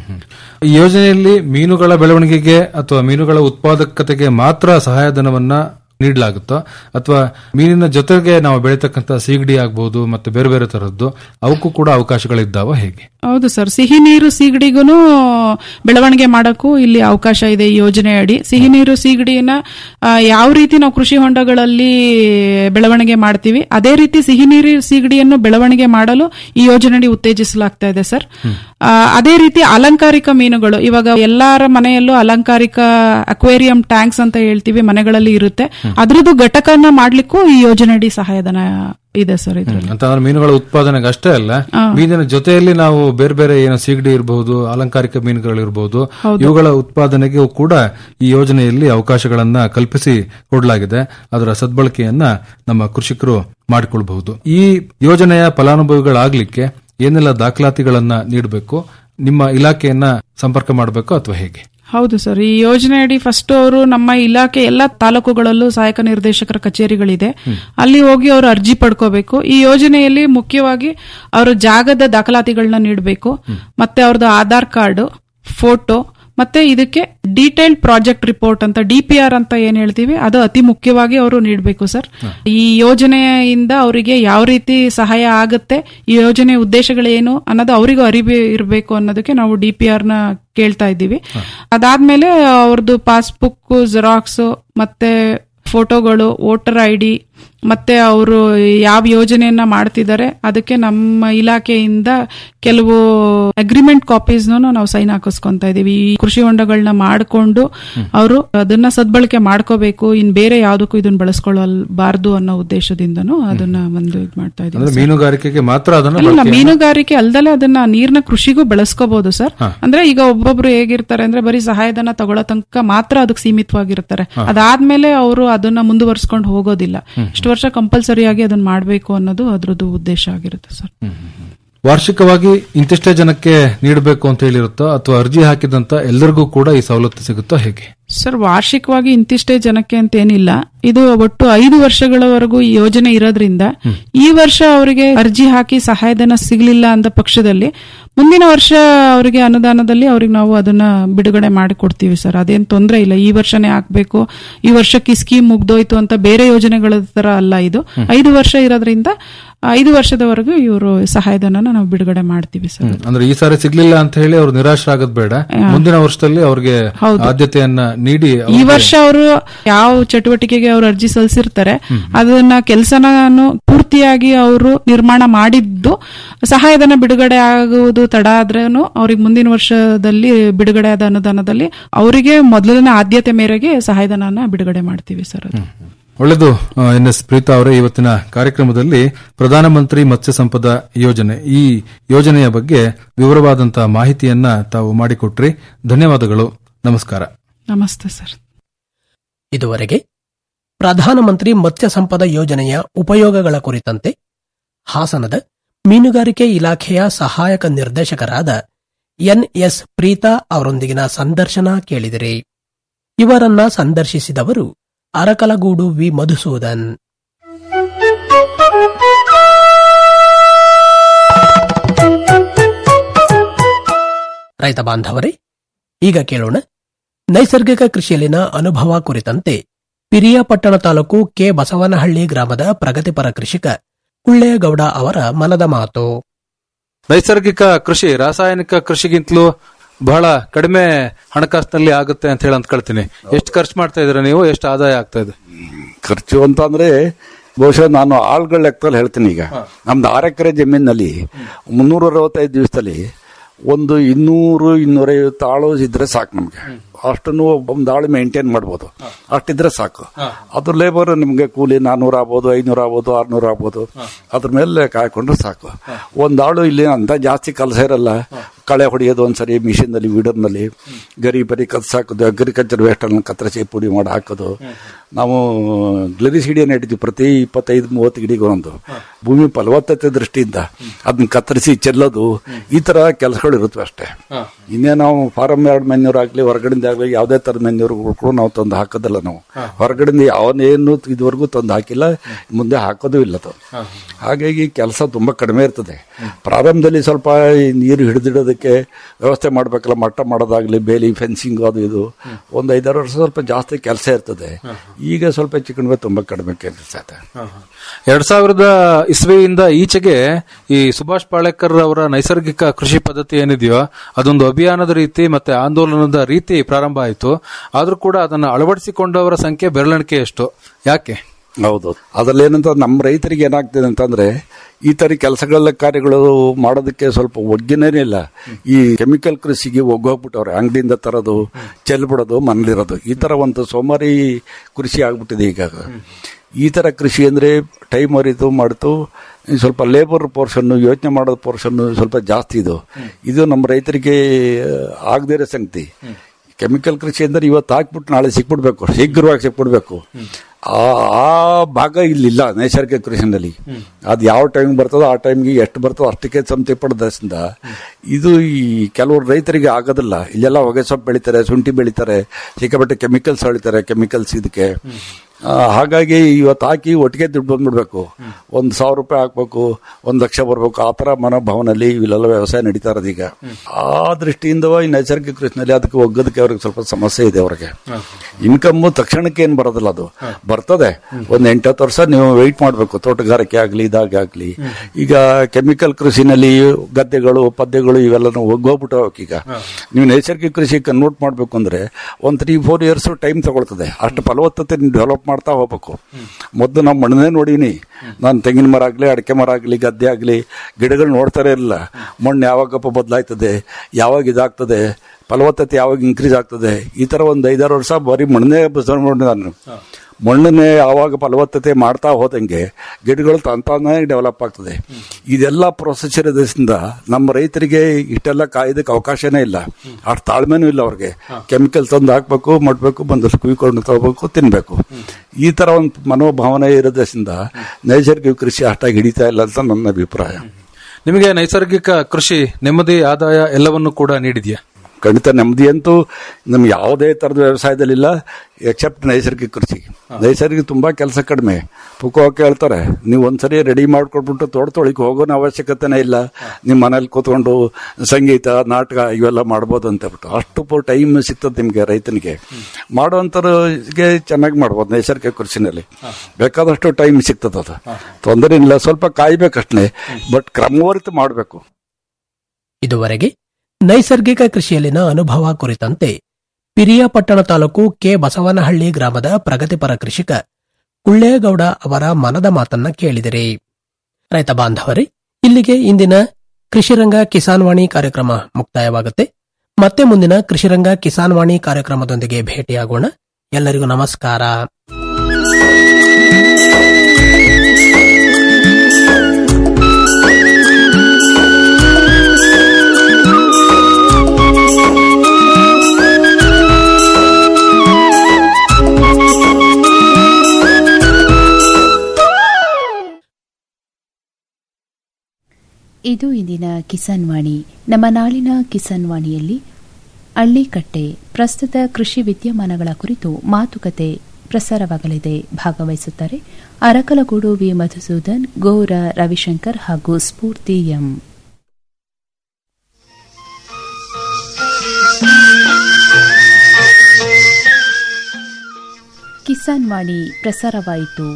ಈ ಯೋಜನೆಯಲ್ಲಿ ಮೀನುಗಳ ಬೆಳವಣಿಗೆಗೆ ಅಥವಾ ಮೀನುಗಳ ಉತ್ಪಾದಕತೆಗೆ ಮಾತ್ರ ಸಹಾಯಧನವನ್ನ ನೀಡಲಾಗುತ್ತೋ ಅಥವಾ ಮೀನಿನ ಜೊತೆಗೆ ನಾವು ಬೆಳೀತಕ್ಕಂಥ ಸೀಗಡಿ ಆಗ್ಬಹುದು ಮತ್ತೆ ಬೇರೆ ಬೇರೆ ತರದ್ದು ಅವಕ್ಕೂ ಕೂಡ ಅವಕಾಶಗಳಿದ್ದಾವ ಹೇಗೆ ಹೌದು ಸರ್ ಸಿಹಿ ನೀರು ಸೀಗಡಿಗೂ ಬೆಳವಣಿಗೆ ಮಾಡಕ್ಕೂ ಇಲ್ಲಿ ಅವಕಾಶ ಇದೆ ಈ ಯೋಜನೆ ಅಡಿ ಸಿಹಿ ನೀರು ಸೀಗಡಿನ ಆ, ಯಾವ ರೀತಿ ನಾವು ಕೃಷಿ ಹೊಂಡಗಳಲ್ಲಿ ಬೆಳವಣಿಗೆ ಮಾಡ್ತೀವಿ ಅದೇ ರೀತಿ ಸಿಹಿ ನೀರು ಸೀಗಡಿಯನ್ನು ಬೆಳವಣಿಗೆ ಮಾಡಲು ಈ ಯೋಜನೆಯಡಿ ಉತ್ತೇಜಿಸಲಾಗ್ತಾ ಇದೆ ಸರ್ ಆ, ಅದೇ ರೀತಿ ಅಲಂಕಾರಿಕ ಮೀನುಗಳು ಇವಾಗ ಎಲ್ಲರ ಮನೆಯಲ್ಲೂ ಅಲಂಕಾರಿಕ ಅಕ್ವೇರಿಯಂ ಟ್ಯಾಂಕ್ಸ್ ಅಂತ ಹೇಳ್ತೀವಿ ಮನೆಗಳಲ್ಲಿ ಇರುತ್ತೆ ಅದ್ರದ್ದು ಘಟಕನ ಮಾಡ್ಲಿಕ್ಕೂ ಈ ಯೋಜನೆಯಡಿ ಸಹಾಯಧನ ಇದೆ ಸರ್ ಇದ್ರಲ್ಲಿ ಅಂತ ಅಂದ್ರೆ ಮೀನುಗಳ ಉತ್ಪಾದನೆಗೆ ಅಷ್ಟೇ ಅಲ್ಲ ಹಾ. ಮೀನಿನ ಜೊತೆಯಲ್ಲಿ ನಾವು ಬೇರೆ ಬೇರೆ ಏನೋ ಸೀಗಡಿ ಇರಬಹುದು ಅಲಂಕಾರಿಕ ಮೀನುಗಳು ಇರಬಹುದು ಹೌದು. ಇವುಗಳ ಉತ್ಪಾದನೆಗೆ ಕೂಡ ಈ ಯೋಜನೆಯಲ್ಲಿ ಅವಕಾಶಗಳನ್ನ ಕಲ್ಪಿಸಿ ಕೊಡಲಾಗಿದೆ ಅದರ ಸದ್ಬಳಕೆಯನ್ನ ನಮ್ಮ ಕೃಷಿಕರು ಮಾಡಿಕೊಳ್ಬಹುದು ಈ ಯೋಜನೆಯ ಫಲಾನುಭವಿಗಳಾಗ್ಲಿಕ್ಕೆ ಏನೆಲ್ಲ ದಾಖಲಾತಿಗಳನ್ನ ನೀಡಬೇಕು ನಿಮ್ಮ ಇಲಾಖೆಯನ್ನ ಸಂಪರ್ಕ ಮಾಡಬೇಕು ಅಥವಾ ಹೇಗೆ ಹೌದು ಸರ್ ಈ ಯೋಜನೆ ಅಡಿ ಫಸ್ಟ್ ಅವರು ನಮ್ಮ ಇಲಾಖೆ ಎಲ್ಲ ತಾಲೂಕುಗಳಲ್ಲೂ ಸಹಾಯಕ ನಿರ್ದೇಶಕರ ಕಚೇರಿಗಳಿದೆ ಅಲ್ಲಿ ಹೋಗಿ ಅವರು ಅರ್ಜಿ ಪಡ್ಕೋಬೇಕು ಈ ಯೋಜನೆಯಲ್ಲಿ ಮುಖ್ಯವಾಗಿ ಅವರ ಜಾಗದ ದಾಖಲಾತಿಗಳನ್ನ ನೀಡಬೇಕು ಮತ್ತೆ ಅವ್ರದ್ದು ಆಧಾರ್ ಕಾರ್ಡ್ ಫೋಟೋ ಮತ್ತೆ ಇದಕ್ಕೆ ಡೀಟೇಲ್ಡ್ ಪ್ರಾಜೆಕ್ಟ್ ರಿಪೋರ್ಟ್ ಅಂತ ಡಿಪಿಆರ್ ಅಂತ ಏನ್ ಹೇಳ್ತೀವಿ ಅದು ಅತಿ ಮುಖ್ಯವಾಗಿ ಅವರು ನೀಡಬೇಕು ಸರ್ ಈ ಯೋಜನೆಯಿಂದ ಅವರಿಗೆ ಯಾವ ರೀತಿ ಸಹಾಯ ಆಗುತ್ತೆ ಈ ಯೋಜನೆ ಉದ್ದೇಶಗಳೇನು ಅನ್ನೋದು ಅವರಿಗೂ ಅರಿವು ಇರಬೇಕು ಅನ್ನೋದಕ್ಕೆ ನಾವು ಡಿಪಿಆರ್ ನ ಕೇಳ್ತಾ ಇದ್ದೀವಿ ಅದಾದ್ಮೇಲೆ ಅವ್ರದ್ದು ಪಾಸ್ಬುಕ್ ಜೆರಾಕ್ಸ್ ಮತ್ತೆ ಫೋಟೋಗಳು ವೋಟರ್ ಐ ಡಿ ಮತ್ತೆ ಅವರು ಯಾವ ಯೋಜನೆಯನ್ನ ಮಾಡ್ತಿದ್ದಾರೆ ಅದಕ್ಕೆ ನಮ್ಮ ಇಲಾಖೆಯಿಂದ ಕೆಲವು ಅಗ್ರಿಮೆಂಟ್ ಕಾಪೀಸ್ ನಾವು ಸೈನ್ ಹಾಕಿಸ್ಕೊಂತ ಇದೀವಿ ಈ ಕೃಷಿ ಹೊಂಡಗಳನ್ನ ಮಾಡಿಕೊಂಡು ಅವರು ಅದನ್ನ ಸದ್ಬಳಕೆ ಮಾಡ್ಕೋಬೇಕು ಇನ್ ಬೇರೆ ಯಾವ್ದಕ್ಕೂ ಇದನ್ನ ಬಳಸ್ಕೊಳ್ಳಬಾರ್ದು ಅನ್ನೋ ಉದ್ದೇಶದಿಂದನೂ ಅದನ್ನ ಒಂದು ಇದ್ ಮಾಡ್ತಾ ಇದೀವಿ ಅಂದ್ರೆ ಸರ್. ಮೀನುಗಾರಿಕೆಗೆ ಮಾತ್ರ ಅದನ್ನ ಅಲ್ಲ ಬಳಕೆಯನ್ನ- ಮೀನುಗಾರಿಕೆ ಅಲ್ದಲೆ ಅದನ್ನ ನೀರ್ನ ಕೃಷಿಗೂ ಬೆಳೆಸ್ಕೋಬಹುದು ಸರ್ ಹಾ. ಅಂದ್ರೆ ಈಗ ಒಬ್ಬೊಬ್ರು ಹೇಗಿರ್ತಾರೆ ಅಂದ್ರೆ ಬರೀ ಸಹಾಯಧನ ತಗೊಳ್ಳೋ ತನಕ ಮಾತ್ರ ಅದಕ್ಕೆ ಸೀಮಿತವಾಗಿರ್ತಾರೆ ಹಾ. ಅದಾದ್ಮೇಲೆ ಅವರು ಅದನ್ನ ಮುಂದುವರ್ಸ್ಕೊಂಡು ಹೋಗೋದಿಲ್ಲ ಹ್ಮ್. ಇಷ್ಟು ವರ್ಷ ಕಂಪಲ್ಸರಿಯಾಗಿ ಅದನ್ನ ಮಾಡಬೇಕು ಅನ್ನೋದು ಅದ್ರದ್ದು ಉದ್ದೇಶ ಆಗಿರುತ್ತೆ ಸರ್ ವಾರ್ಷಿಕವಾಗಿ ಇಂತಿಷ್ಟೇ ಜನಕ್ಕೆ ನೀಡಬೇಕು ಅಂತ ಹೇಳಿರುತ್ತೋ ಅಥವಾ ಅರ್ಜಿ ಹಾಕಿದಂತ ಎಲ್ಲರಿಗೂ ಕೂಡ ಈ ಸವಲತ್ತು ಸಿಗುತ್ತೋ ಹೇಗೆ ಸರ್ ವಾರ್ಷಿಕವಾಗಿ ಇಂತಿಷ್ಟೇ ಜನಕ್ಕೆ ಅಂತ ಏನಿಲ್ಲ ಇದು ಒಟ್ಟು ಐದು ವರ್ಷಗಳವರೆಗೂ ಈ ಯೋಜನೆ ಇರೋದ್ರಿಂದ ಈ ವರ್ಷ ಅವರಿಗೆ ಅರ್ಜಿ ಹಾಕಿ ಸಹಾಯಧನ ಸಿಗ್ಲಿಲ್ಲ ಅಂದ ಪಕ್ಷದಲ್ಲಿ ಮುಂದಿನ ವರ್ಷ ಅವರಿಗೆ ಅನುದಾನದಲ್ಲಿ ಅವ್ರಿಗೆ ನಾವು ಅದನ್ನ ಬಿಡುಗಡೆ ಮಾಡಿ ಕೊಡ್ತೀವಿ ಸರ್ ಅದೇನ್ ತೊಂದರೆ ಇಲ್ಲ ಈ ವರ್ಷನೇ ಹಾಕ್ಬೇಕು ಈ ವರ್ಷಕ್ಕೆ ಈ ಸ್ಕೀಮ್ ಮುಗ್ದೋಯ್ತು ಅಂತ ಬೇರೆ ಯೋಜನೆಗಳ ತರ ಅಲ್ಲ ಇದು ಐದು ವರ್ಷ ಇರೋದ್ರಿಂದ ಐದು ವರ್ಷದವರೆಗೂ ಇವರು ಸಹಾಯಧನನ ನಾವು ಬಿಡುಗಡೆ ಮಾಡ್ತೀವಿ ಸರ್ ಅಂದ್ರೆ ಈ ಸಾರಿ ಸಿಗ್ಲಿಲ್ಲ ಅಂತ ಹೇಳಿ ಅವ್ರು ನಿರಾಶರಾಗದ್ ಬೇಡ ಮುಂದಿನ ವರ್ಷದಲ್ಲಿ ಅವ್ರಿಗೆ ಆದ್ಯತೆಯನ್ನ ನೀಡಿ ಈ ಅವ್ರಿಗೆ- ವರ್ಷ ಅವರು ಯಾವ ಚಟುವಟಿಕೆಗೆ ಅವರು ಅರ್ಜಿ ಸಲ್ಲಿಸಿರ್ತಾರೆ ಅದನ್ನ ಕೆಲಸನ ಪೂರ್ತಿಯಾಗಿ ಅವರು ನಿರ್ಮಾಣ ಮಾಡಿದ್ದು ಸಹಾಯಧನ ಬಿಡುಗಡೆ ಆಗುವುದು ತಡ ಆದ್ರೇನು ಅವ್ರಿಗೆ ಮುಂದಿನ ವರ್ಷದಲ್ಲಿ ಬಿಡುಗಡೆ ಆದ ಅನುದಾನದಲ್ಲಿ ಅವರಿಗೆ ಮೊದಲನೇ ಆದ್ಯತೆ ಮೇರೆಗೆ ಸಹಾಯಧನನ ಬಿಡುಗಡೆ ಮಾಡ್ತೀವಿ ಸರ್ ಅದು ಒಳ್ಳೆದು ಎನ್ ಎಸ್ ಪ್ರೀತಾ ಅವರೇ ಇವತ್ತಿನ ಕಾರ್ಯಕ್ರಮದಲ್ಲಿ ಪ್ರಧಾನಮಂತ್ರಿ ಮತ್ಸ್ಯ ಸಂಪದ ಯೋಜನೆ ಈ ಯೋಜನೆಯ ಬಗ್ಗೆ ವಿವರವಾದಂತಹ ಮಾಹಿತಿಯನ್ನ ತಾವು ಮಾಡಿಕೊಟ್ರಿ ಧನ್ಯವಾದಗಳು ನಮಸ್ಕಾರ ನಮಸ್ತೆ ಸರ್ ಇದುವರೆಗೆ ಪ್ರಧಾನಮಂತ್ರಿ ಮತ್ಸ್ಯ ಸಂಪದ ಯೋಜನೆಯ ಉಪಯೋಗಗಳ ಕುರಿತಂತೆ ಹಾಸನದ ಮೀನುಗಾರಿಕೆ ಇಲಾಖೆಯ ಸಹಾಯಕ ನಿರ್ದೇಶಕರಾದ ಎನ್ಎಸ್ ಪ್ರೀತಾ ಅವರೊಂದಿಗಿನ ಸಂದರ್ಶನ ಕೇಳಿದಿರಿ ಇವರನ್ನ ಸಂದರ್ಶಿಸಿದವರು ಅರಕಲಗೂಡು ವಿ ಮಧುಸೂದನ್ ರೈತ ಬಾಂಧವರೇ ಈಗ ಕೇಳೋಣ ನೈಸರ್ಗಿಕ ಕೃಷಿಯಲ್ಲಿನ ಅನುಭವ ಕುರಿತಂತೆ ಪಿರಿಯಾಪಟ್ಟಣ ತಾಲೂಕು ಕೆ ಬಸವನಹಳ್ಳಿ ಗ್ರಾಮದ ಪ್ರಗತಿಪರ ಕೃಷಿಕ ಕುಳ್ಳೇಗೌಡ ಅವರ ಮನದ ಮಾತು ನೈಸರ್ಗಿಕ ಕೃಷಿ ರಾಸಾಯನಿಕ ಕೃಷಿಗಿಂತಲೂ ಬಹಳ ಕಡಿಮೆ ಹಣಕಾಸಿನಲ್ಲಿ ಆಗುತ್ತೆ ಅಂತ ಹೇಳಿ ಅಂದ್ಕೊಳ್ತೀನಿ ಎಷ್ಟು ಖರ್ಚು ಮಾಡ್ತಾ ಇದ್ದೀರಾ ನೀವು ಎಷ್ಟು ಆದಾಯ ಆಗ್ತಾ ಇದೆ ಖರ್ಚು ಅಂತ ಅಂದ್ರೆ ಬಹುಶಃ ನಾನು ಆಳ್ಗಳ ಲೆಕ್ಕದಲ್ಲಿ ಹೇಳ್ತೀನಿ ಈಗ ನಮ್ದು ಆರು ಎಕರೆ ಜಮೀನಿನಲ್ಲಿ ಮುನ್ನೂರ ಅರವತ್ತೈದು ದಿವಸದಲ್ಲಿ ಒಂದು ಇನ್ನೂರು ಇನ್ನೂರೈವತ್ತು ಆಳು ಇದ್ರೆ ಸಾಕು ನಮ್ಗೆ ಅಷ್ಟನ್ನು ಒಂದು ಆಳು ಮೇಂಟೈನ್ ಮಾಡ್ಬೋದು ಅಷ್ಟಿದ್ರೆ ಸಾಕು ಅದ್ರ ಲೇಬರ್ ನಿಮ್ಗೆ ಕೂಲಿ ನಾನ್ನೂರು ಆಗ್ಬೋದು ಐನೂರು ಆಗ್ಬೋದು ಆರ್ನೂರು ಆಗ್ಬೋದು ಅದ್ರ ಮೇಲೆ ಕಾಯ್ಕೊಂಡ್ರೆ ಸಾಕು ಒಂದ್ ಆಳು ಇಲ್ಲಿ ಅಂತ ಜಾಸ್ತಿ ಕೆಲಸ ಇರಲ್ಲ ಕಳೆ ಹೊಡೆಯೋದು ಒಂದ್ಸರಿ ಮಿಷಿನಲ್ಲಿ ವೀಡರ್ನಲ್ಲಿ ಗರಿ ಬರಿ ಕತ್ಸ್ ಹಾಕೋದು ಅಗ್ರಿಕಲ್ಚರ್ ವೇಸ್ಟ್ ಅನ್ನು ಕತ್ತರಿಸಿ ಪುಡಿ ಮಾಡಿ ಹಾಕೋದು ನಾವು ಗ್ಲರಿಸಿಡಿಯನ್ನು ಇಟ್ಟಿದ್ವಿ ಪ್ರತಿ ಇಪ್ಪತ್ತೈದು ಮೂವತ್ತು ಗಿಡಿಗೂ ಒಂದು ಭೂಮಿ ಫಲವತ್ತತೆ ದೃಷ್ಟಿಯಿಂದ ಅದನ್ನ ಕತ್ತರಿಸಿ ಚೆಲ್ಲೋದು ಈ ತರ ಕೆಲಸಗಳು ಇರುತ್ತವೆ ಅಷ್ಟೇ ಇನ್ನೇ ನಾವು ಫಾರಂ ಯಾರ್ಡ್ ಮೆನ್ಯೂರ್ ಆಗ್ಲಿ ಹೊರಗಡೆಯಿಂದ ಆಗ್ಲಿ ಯಾವುದೇ ತರದ ಮೆನ್ಯೂರ್ಗಳು ಕೂಡ ನಾವು ತಂದು ಹಾಕೋದಿಲ್ಲ ನಾವು ಹೊರಗಡೆಯಿಂದ ಯಾವನೇನು ಇದುವರೆಗೂ ತಂದು ಹಾಕಿಲ್ಲ ಮುಂದೆ ಹಾಕೋದು ಇಲ್ಲ ಅದು ಹಾಗಾಗಿ ಕೆಲಸ ತುಂಬಾ ಕಡಿಮೆ ಇರ್ತದೆ ಪ್ರಾರಂಭದಲ್ಲಿ ಸ್ವಲ್ಪ ಈ ನೀರು ಹಿಡಿದಿಡೋದಕ್ಕೆ ವ್ಯವಸ್ಥೆ ಮಾಡ್ಬೇಕಲ್ಲ ಮಟ್ಟ ಮಾಡೋದಾಗ್ಲಿ ಬೇಲಿ ಫೆನ್ಸಿಂಗ್ ಅದು ಇದು ಒಂದು ಐದಾರು ವರ್ಷ ಸ್ವಲ್ಪ ಜಾಸ್ತಿ ಕೆಲಸ ಇರ್ತದೆ ಈಗ ಸ್ವಲ್ಪ ಹೆಚ್ಚು ಕಡಿಮೆ ತುಂಬಾ ಕಡಿಮೆ ಕೆಲಸ ಇದೆ ಎರಡ್ ಸಾವಿರದ ಇಸ್ವಿಯಿಂದ ಈಚೆಗೆ ಈ ಸುಭಾಷ್ ಪಾಳೇಕರ್ ಅವರ ನೈಸರ್ಗಿಕ ಕೃಷಿ ಪದ್ಧತಿ ಏನಿದೆಯೋ ಅದೊಂದು ಅಭಿಯಾನದ ರೀತಿ ಮತ್ತೆ ಆಂದೋಲನದ ರೀತಿ ಪ್ರಾರಂಭ ಆಯಿತು ಆದ್ರೂ ಕೂಡ ಅದನ್ನು ಅಳವಡಿಸಿಕೊಂಡವರ ಸಂಖ್ಯೆ ಬೆರಳಿಕೆ ಎಷ್ಟು ಯಾಕೆ ಹೌದು ಅದ್ರಲ್ಲಿ ಏನಂತ ನಮ್ಮ ರೈತರಿಗೆ ಏನಾಗ್ತದೆ ಅಂತಂದ್ರೆ ಈ ತರ ಕೆಲಸಗಳ ಕಾರ್ಯಗಳು ಮಾಡೋದಕ್ಕೆ ಸ್ವಲ್ಪ ಒಗ್ಗಿನೇ ಇಲ್ಲ ಈ ಕೆಮಿಕಲ್ ಕೃಷಿಗೆ ಒಗ್ಗೋಗ್ಬಿಟ್ಟವ್ರೆ ಅಂಗಡಿಯಿಂದ ತರೋದು ಚೆಲ್ಬಿಡೋದು ಮನೇಲಿರೋದು ಈ ತರ ಒಂದು ಸೋಮಾರಿ ಕೃಷಿ ಆಗ್ಬಿಟ್ಟಿದೆ ಈಗ ಈ ತರ ಕೃಷಿ ಅಂದ್ರೆ ಟೈಮ್ ಅರಿತು ಮಾಡ್ತು ಈ ಸ್ವಲ್ಪ ಲೇಬರ್ ಪೋರ್ಷನ್ ಯೋಚನೆ ಮಾಡೋದು ಪೋರ್ಷನ್ ಸ್ವಲ್ಪ ಜಾಸ್ತಿ ಇದು ಇದು ನಮ್ಮ ರೈತರಿಗೆ ಆಗದೇ ಇರೋ ಸಂಗತಿ ಕೆಮಿಕಲ್ ಕೃಷಿ ಅಂದ್ರೆ ಇವತ್ತು ಹಾಕ್ಬಿಟ್ಟು ನಾಳೆ ಸಿಕ್ಬಿಡ್ಬೇಕು ಶೀಘ್ರವಾಗಿ ಸಿಕ್ಬಿಡ್ಬೇಕು ಆ ಆ ಭಾಗ ಇಲ್ಲಿಲ್ಲ ನೈಸರ್ಗಿಕ ಕೃಷಿನಲ್ಲಿ ಅದು ಯಾವ ಟೈಮ್ ಬರ್ತದೋ ಆ ಟೈಮ್ಗೆ ಎಷ್ಟು ಬರ್ತದೋ ಅಷ್ಟಕ್ಕೆ ಸಂತೆ ಪಡೆದ್ರಿಂದ ಇದು ಈ ಕೆಲವರು ರೈತರಿಗೆ ಆಗೋದಿಲ್ಲ ಇಲ್ಲೆಲ್ಲ ಹೊಗೆ ಸೊಪ್ಪು ಬೆಳಿತಾರೆ ಶುಂಠಿ ಬೆಳಿತಾರೆ ಸಿಕ್ಕಾಪಟ್ಟೆ ಕೆಮಿಕಲ್ಸ್ ಬೆಳಿತಾರೆ ಕೆಮಿಕಲ್ಸ್ ಇದಕ್ಕೆ ಆ, ಹಾಗಾಗಿ ಇವತ್ತು ಹಾಕಿ ಒಟ್ಟಿಗೆ ದುಡ್ಡು ಬಂದ್ಬಿಡ್ಬೇಕು ಒಂದು ಸಾವಿರ ರೂಪಾಯಿ ಹಾಕ್ಬೇಕು ಒಂದು ಲಕ್ಷ ಬರ್ಬೇಕು ಆ ಥರ ಮನೋಭಾವನಲ್ಲಿ ಇವೆಲ್ಲ ವ್ಯವಸಾಯ ನಡೀತಾ ಇರೋದು ಈಗ ಆ ದೃಷ್ಟಿಯಿಂದ ಈ ನೈಸರ್ಗಿಕ ಕೃಷಿನಲ್ಲಿ ಅದಕ್ಕೆ ಒಗ್ಗೋದಕ್ಕೆ ಅವ್ರಿಗೆ ಸ್ವಲ್ಪ ಸಮಸ್ಯೆ ಇದೆ ಅವ್ರಿಗೆ ಇನ್ಕಮ್ ತಕ್ಷಣಕ್ಕೆ ಏನು ಬರೋದಿಲ್ಲ ಅದು ಬರ್ತದೆ ಒಂದು ಎಂಟತ್ತು ವರ್ಷ ನೀವು ವೆಯ್ಟ್ ಮಾಡಬೇಕು ತೋಟಗಾರಿಕೆ ಆಗಲಿ ಇದಾಗಿ ಆಗಲಿ ಈಗ ಕೆಮಿಕಲ್ ಕೃಷಿನಲ್ಲಿ ಗದ್ದೆಗಳು ಪದ್ಯಗಳು ಇವೆಲ್ಲ ಒಗ್ಗೋಗ್ಬಿಟ್ಟು ಈಗ ನೀವು ನೈಸರ್ಗಿಕ ಕೃಷಿ ಕನ್ವರ್ಟ್ ಮಾಡಬೇಕು ಅಂದ್ರೆ ಒಂದು ತ್ರೀ ಫೋರ್ ಇಯರ್ಸ್ ಟೈಮ್ ತಗೊಳ್ತದೆ ಅಷ್ಟು ಫಲವತ್ತತೆ ಡೆವಲಪ್ ಮಾಡ್ತಾ ಹೋಗ್ಬೇಕು ಮೊದಲು ನಾವು ಮಣ್ಣನ್ನೇ ನೋಡೀನಿ ನಾನು ತೆಂಗಿನ ಮರ ಆಗಲಿ ಅಡಿಕೆ ಮರ ಆಗಲಿ ಗದ್ದೆ ಆಗಲಿ ಗಿಡಗಳು ನೋಡ್ತಾರೆ ಇರಲಿಲ್ಲ ಮಣ್ಣು ಯಾವಾಗಪ್ಪ ಬದಲಾಯ್ತದೆ ಯಾವಾಗ ಇದಾಗ್ತದೆ ಫಲವತ್ತತೆ ಯಾವಾಗ ಇನ್ಕ್ರೀಸ್ ಆಗ್ತದೆ ಈ ತರ ಒಂದು ಐದಾರು ವರ್ಷ ಬರೀ ಮಣ್ಣನ್ನೇ ಬಸವಣ ಮಾಡಿ ನಾನು ಮಣ್ಣನ್ನೇ ಯಾವಾಗ ಫಲವತ್ತತೆ ಮಾಡ್ತಾ ಹೋದಂಗೆ ಗಿಡಗಳು ತಂತಾನೇ ಡೆವಲಪ್ ಆಗ್ತದೆ ಇದೆಲ್ಲ ಪ್ರೊಸೆಸ್ ಇರೋದ್ರಿಂದ ನಮ್ಮ ರೈತರಿಗೆ ಇಷ್ಟೆಲ್ಲ ಕಾಯ್ದಕ್ಕೆ ಅವಕಾಶನೇ ಇಲ್ಲ ಅಷ್ಟು ತಾಳ್ಮೆನೂ ಇಲ್ಲ ಅವ್ರಿಗೆ ಕೆಮಿಕಲ್ ತಂದು ಹಾಕ್ಬೇಕು ಮಾಡಬೇಕು ಬಂದಷ್ಟು ಕುಯ್ಕೊಂಡು ತಗೋಬೇಕು ತಿನ್ಬೇಕು ಈ ತರ ಒಂದು ಮನೋಭಾವನೆ ಇರೋದ್ರಿಂದ ನೈಸರ್ಗಿಕ ಕೃಷಿ ಅಷ್ಟಾಗಿ ಹಿಡಿತಾ ಇಲ್ಲ ಅಂತ ನನ್ನ ಅಭಿಪ್ರಾಯ ನಿಮಗೆ ನೈಸರ್ಗಿಕ ಕೃಷಿ ನೆಮ್ಮದಿ ಆದಾಯ ಎಲ್ಲವನ್ನು ಕೂಡ ನೀಡಿದ್ಯಾ ಖಂಡಿತ ನೆಮ್ಮದಿ ಅಂತೂ ನಮ್ಗೆ ಯಾವುದೇ ತರದ ವ್ಯವಸಾಯದಲ್ಲಿಲ್ಲ ಎಕ್ಸೆಪ್ಟ್ ನೈಸರ್ಗಿಕ ಕೃಷಿ ನೈಸರ್ಗಿಕ ತುಂಬಾ ಕೆಲಸ ಕಡಿಮೆ ಪುಕ್ಕವಾಗಿ ಹೇಳ್ತಾರೆ ನೀವು ಒಂದ್ಸರಿ ರೆಡಿ ಮಾಡ್ಕೊಟ್ಬಿಟ್ಟು ತೋಟ ತೊಳಿಕ್ ಹೋಗೋನ ಅವಶ್ಯಕತೆನೇ ಇಲ್ಲ ನಿಮ್ಮ ಮನೇಲಿ ಕೂತ್ಕೊಂಡು ಸಂಗೀತ ನಾಟಕ ಇವೆಲ್ಲ ಮಾಡ್ಬೋದು ಅಂತ ಹೇಳ್ಬಿಟ್ಟು ಅಷ್ಟು ಟೈಮ್ ಸಿಗ್ತದೆ ನಿಮ್ಗೆ ರೈತನಿಗೆ ಮಾಡುವಂತರಿಗೆ ಚೆನ್ನಾಗಿ ಮಾಡ್ಬೋದು ನೈಸರ್ಗಿಕ ಕೃಷಿನಲ್ಲಿ ಬೇಕಾದಷ್ಟು ಟೈಮ್ ಸಿಗ್ತದೆ ಅದು ತೊಂದರೆ ಇಲ್ಲ ಸ್ವಲ್ಪ ಕಾಯ್ಬೇಕಷ್ಟೇ ಬಟ್ ಕ್ರಮವರಿತ ಮಾಡಬೇಕು ಇದುವರೆಗೆ ನೈಸರ್ಗಿಕ ಕೃಷಿಯಲ್ಲಿನ ಅನುಭವ ಕುರಿತಂತೆ ಪಿರಿಯಾಪಟ್ಟಣ ತಾಲೂಕು ಕೆ ಬಸವನಹಳ್ಳಿ ಗ್ರಾಮದ ಪ್ರಗತಿಪರ ಕೃಷಿಕ ಕುಳ್ಳೇಗೌಡ ಅವರ ಮನದ ಮಾತನ್ನ ಕೇಳಿದಿರಿ ರೈತ ಬಾಂಧವರೇ ಇಲ್ಲಿಗೆ ಇಂದಿನ ಕೃಷಿರಂಗ ಕಿಸಾನ್ವಾಣಿ ಕಾರ್ಯಕ್ರಮ ಮುಕ್ತಾಯವಾಗುತ್ತೆ ಮತ್ತೆ ಮುಂದಿನ ಕೃಷಿರಂಗ ಕಿಸಾನ್ವಾಣಿ ಕಾರ್ಯಕ್ರಮದೊಂದಿಗೆ ಭೇಟಿಯಾಗೋಣ ಎಲ್ಲರಿಗೂ ನಮಸ್ಕಾರ ಇದು ಇಂದಿನ ಕಿಸಾನ್ ವಾಣಿ ನಮ್ಮ ನಾಳಿನ ಕಿಸಾನ್ ವಾಣಿಯಲ್ಲಿ ಹಳ್ಳಿಕಟ್ಟೆ ಪ್ರಸ್ತುತ ಕೃಷಿ ವಿದ್ಯಮಾನಗಳ ಕುರಿತು ಮಾತುಕತೆ ಪ್ರಸಾರವಾಗಲಿದೆ ಭಾಗವಹಿಸುತ್ತಾರೆ ಅರಕಲಗೂಡು ವಿ ಮಧುಸೂದನ್ ಗೌರ ರವಿಶಂಕರ್ ಹಾಗೂ ಸ್ಫೂರ್ತಿ ಎಂ ಕಿಸಾನ್ ವಾಣಿ ಪ್ರಸಾರವಾಯಿತು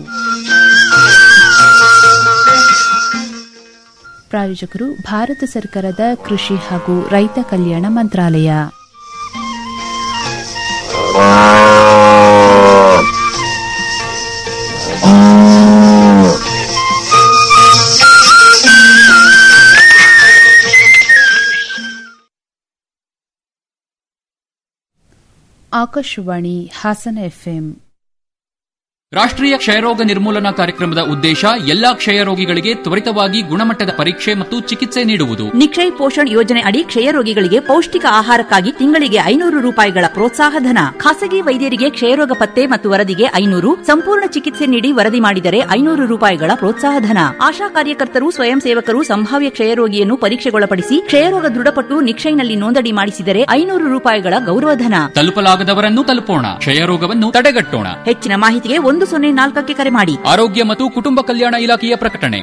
ಪ್ರಾಯೋಜಕರು ಭಾರತ ಸರ್ಕಾರದ ಕೃಷಿ ಹಾಗೂ ರೈತ ಕಲ್ಯಾಣ ಮಂತ್ರಾಲಯ ಆಕಾಶವಾಣಿ ಹಾಸನ ಎಫ್ಎಂ ರಾಷ್ಟ್ರೀಯ ಕ್ಷಯರೋಗ ನಿರ್ಮೂಲನಾ ಕಾರ್ಯಕ್ರಮದ ಉದ್ದೇಶ ಎಲ್ಲಾ ಕ್ಷಯರೋಗಿಗಳಿಗೆ ತ್ವರಿತವಾಗಿ ಗುಣಮಟ್ಟದ ಪರೀಕ್ಷೆ ಮತ್ತು ಚಿಕಿತ್ಸೆ ನೀಡುವುದು ನಿಕ್ಷಯ್ ಪೋಷಣ್ ಯೋಜನೆ ಅಡಿ ಕ್ಷಯರೋಗಿಗಳಿಗೆ ಪೌಷ್ಟಿಕ ಆಹಾರಕ್ಕಾಗಿ ತಿಂಗಳಿಗೆ ಐನೂರು ರೂಪಾಯಿಗಳ ಪ್ರೋತ್ಸಾಹ ಧನ ಖಾಸಗಿ ವೈದ್ಯರಿಗೆ ಕ್ಷಯರೋಗ ಪತ್ತೆ ಮತ್ತು ವರದಿಗೆ ಐನೂರು ಸಂಪೂರ್ಣ ಚಿಕಿತ್ಸೆ ನೀಡಿ ವರದಿ ಮಾಡಿದರೆ ಐನೂರು ರೂಪಾಯಿಗಳ ಪ್ರೋತ್ಸಾಹ ಧನ ಆಶಾ ಕಾರ್ಯಕರ್ತರು ಸ್ವಯಂ ಸೇವಕರು ಸಂಭಾವ್ಯ ಕ್ಷಯರೋಗಿಯನ್ನು ಪರೀಕ್ಷೆಗೊಳಪಡಿಸಿ ಕ್ಷಯರೋಗ ದೃಢಪಟ್ಟು ನಿಕ್ಷಯ್ನಲ್ಲಿ ನೋಂದಣಿ ಮಾಡಿಸಿದರೆ ಐನೂರು ರೂಪಾಯಿಗಳ ಗೌರವಧನ ತಲುಪಲಾಗದವರನ್ನು ತಲುಪೋಣ ಕ್ಷಯರೋಗವನ್ನು ತಡೆಗಟ್ಟೋಣ ಹೆಚ್ಚಿನ ಮಾಹಿತಿಗೆ ಒಂದು ಸೊನ್ನೆ ನಾಲ್ಕಕ್ಕೆ ಕರೆ ಮಾಡಿ ಆರೋಗ್ಯ ಮತ್ತು ಕುಟುಂಬ ಕಲ್ಯಾಣ ಇಲಾಖೆಯ ಪ್ರಕಟಣೆ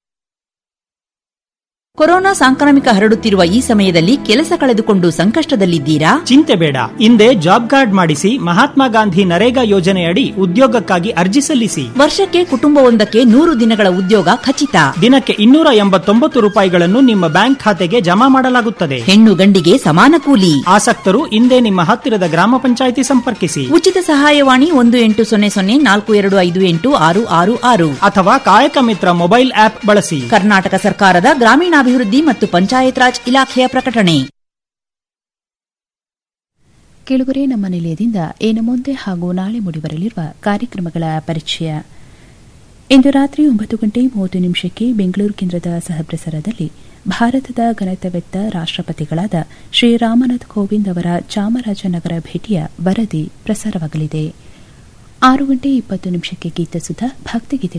ಕೊರೋನಾ ಸಾಂಕ್ರಾಮಿಕ ಹರಡುತ್ತಿರುವ ಈ ಸಮಯದಲ್ಲಿ ಕೆಲಸ ಕಳೆದುಕೊಂಡು ಸಂಕಷ್ಟದಲ್ಲಿದ್ದೀರಾ ಚಿಂತೆ ಬೇಡ ಹಿಂದೆ ಜಾಬ್ ಕಾರ್ಡ್ ಮಾಡಿಸಿ ಮಹಾತ್ಮ ಗಾಂಧಿ ನರೇಗಾ ಯೋಜನೆಯಡಿ ಉದ್ಯೋಗಕ್ಕಾಗಿ ಅರ್ಜಿ ಸಲ್ಲಿಸಿ ವರ್ಷಕ್ಕೆ ಕುಟುಂಬವೊಂದಕ್ಕೆ ನೂರು ದಿನಗಳ ಉದ್ಯೋಗ ಖಚಿತ ದಿನಕ್ಕೆ ಇನ್ನೂರ ಎಂಬತ್ತೊಂಬತ್ತು ರೂಪಾಯಿಗಳನ್ನು ನಿಮ್ಮ ಬ್ಯಾಂಕ್ ಖಾತೆಗೆ ಜಮಾ ಮಾಡಲಾಗುತ್ತದೆ ಹೆಣ್ಣು ಗಂಡಿಗೆ ಸಮಾನ ಕೂಲಿ ಆಸಕ್ತರು ಹಿಂದೆ ನಿಮ್ಮ ಹತ್ತಿರದ ಗ್ರಾಮ ಪಂಚಾಯಿತಿ ಸಂಪರ್ಕಿಸಿ ಉಚಿತ ಸಹಾಯವಾಣಿ ಒಂದು ಎಂಟು ಸೊನ್ನೆ ಸೊನ್ನೆ ನಾಲ್ಕು ಎರಡು ಐದು ಎಂಟು ಆರು ಆರು ಆರು ಅಥವಾ ಕಾಯಕ ಮಿತ್ರ ಮೊಬೈಲ್ ಆಪ್ ಬಳಸಿ ಕರ್ನಾಟಕ ಸರ್ಕಾರದ ಗ್ರಾಮೀಣಾಭಿವೃದ್ಧಿ ಮತ್ತು ಪಂಚಾಯತ್ ರಾಜ್ ಇಲಾಖೆಯ ಪ್ರಕಟಣೆ ಕೆಳಗುರೆ ನಮ್ಮ ನಿಲಯದಿಂದ ಇನ್ನು ಮುಂದೆ ಹಾಗೂ ನಾಳೆ ಮೂಡಿಬರಲಿರುವ ಕಾರ್ಯಕ್ರಮಗಳ ಪರಿಚಯ ಇಂದು ರಾತ್ರಿ ಒಂಬತ್ತು ಗಂಟೆ ಮೂವತ್ತು ನಿಮಿಷಕ್ಕೆ ಬೆಂಗಳೂರು ಕೇಂದ್ರದ ಸಹಪ್ರಸಾರದಲ್ಲಿ ಭಾರತದ ಗಣತವೆತ್ತ ರಾಷ್ಟ್ರಪತಿಗಳಾದ ಶ್ರೀ ರಾಮನಾಥ್ ಕೋವಿಂದ್ ಅವರ ಚಾಮರಾಜನಗರ ಭೇಟಿಯ ವರದಿ ಪ್ರಸಾರವಾಗಲಿದೆ ಆರು ಗಂಟೆ ಇಪ್ಪತ್ತು ನಿಮಿಷಕ್ಕೆ ಗೀತಸುಧ ಭಕ್ತಿಗೀತೆ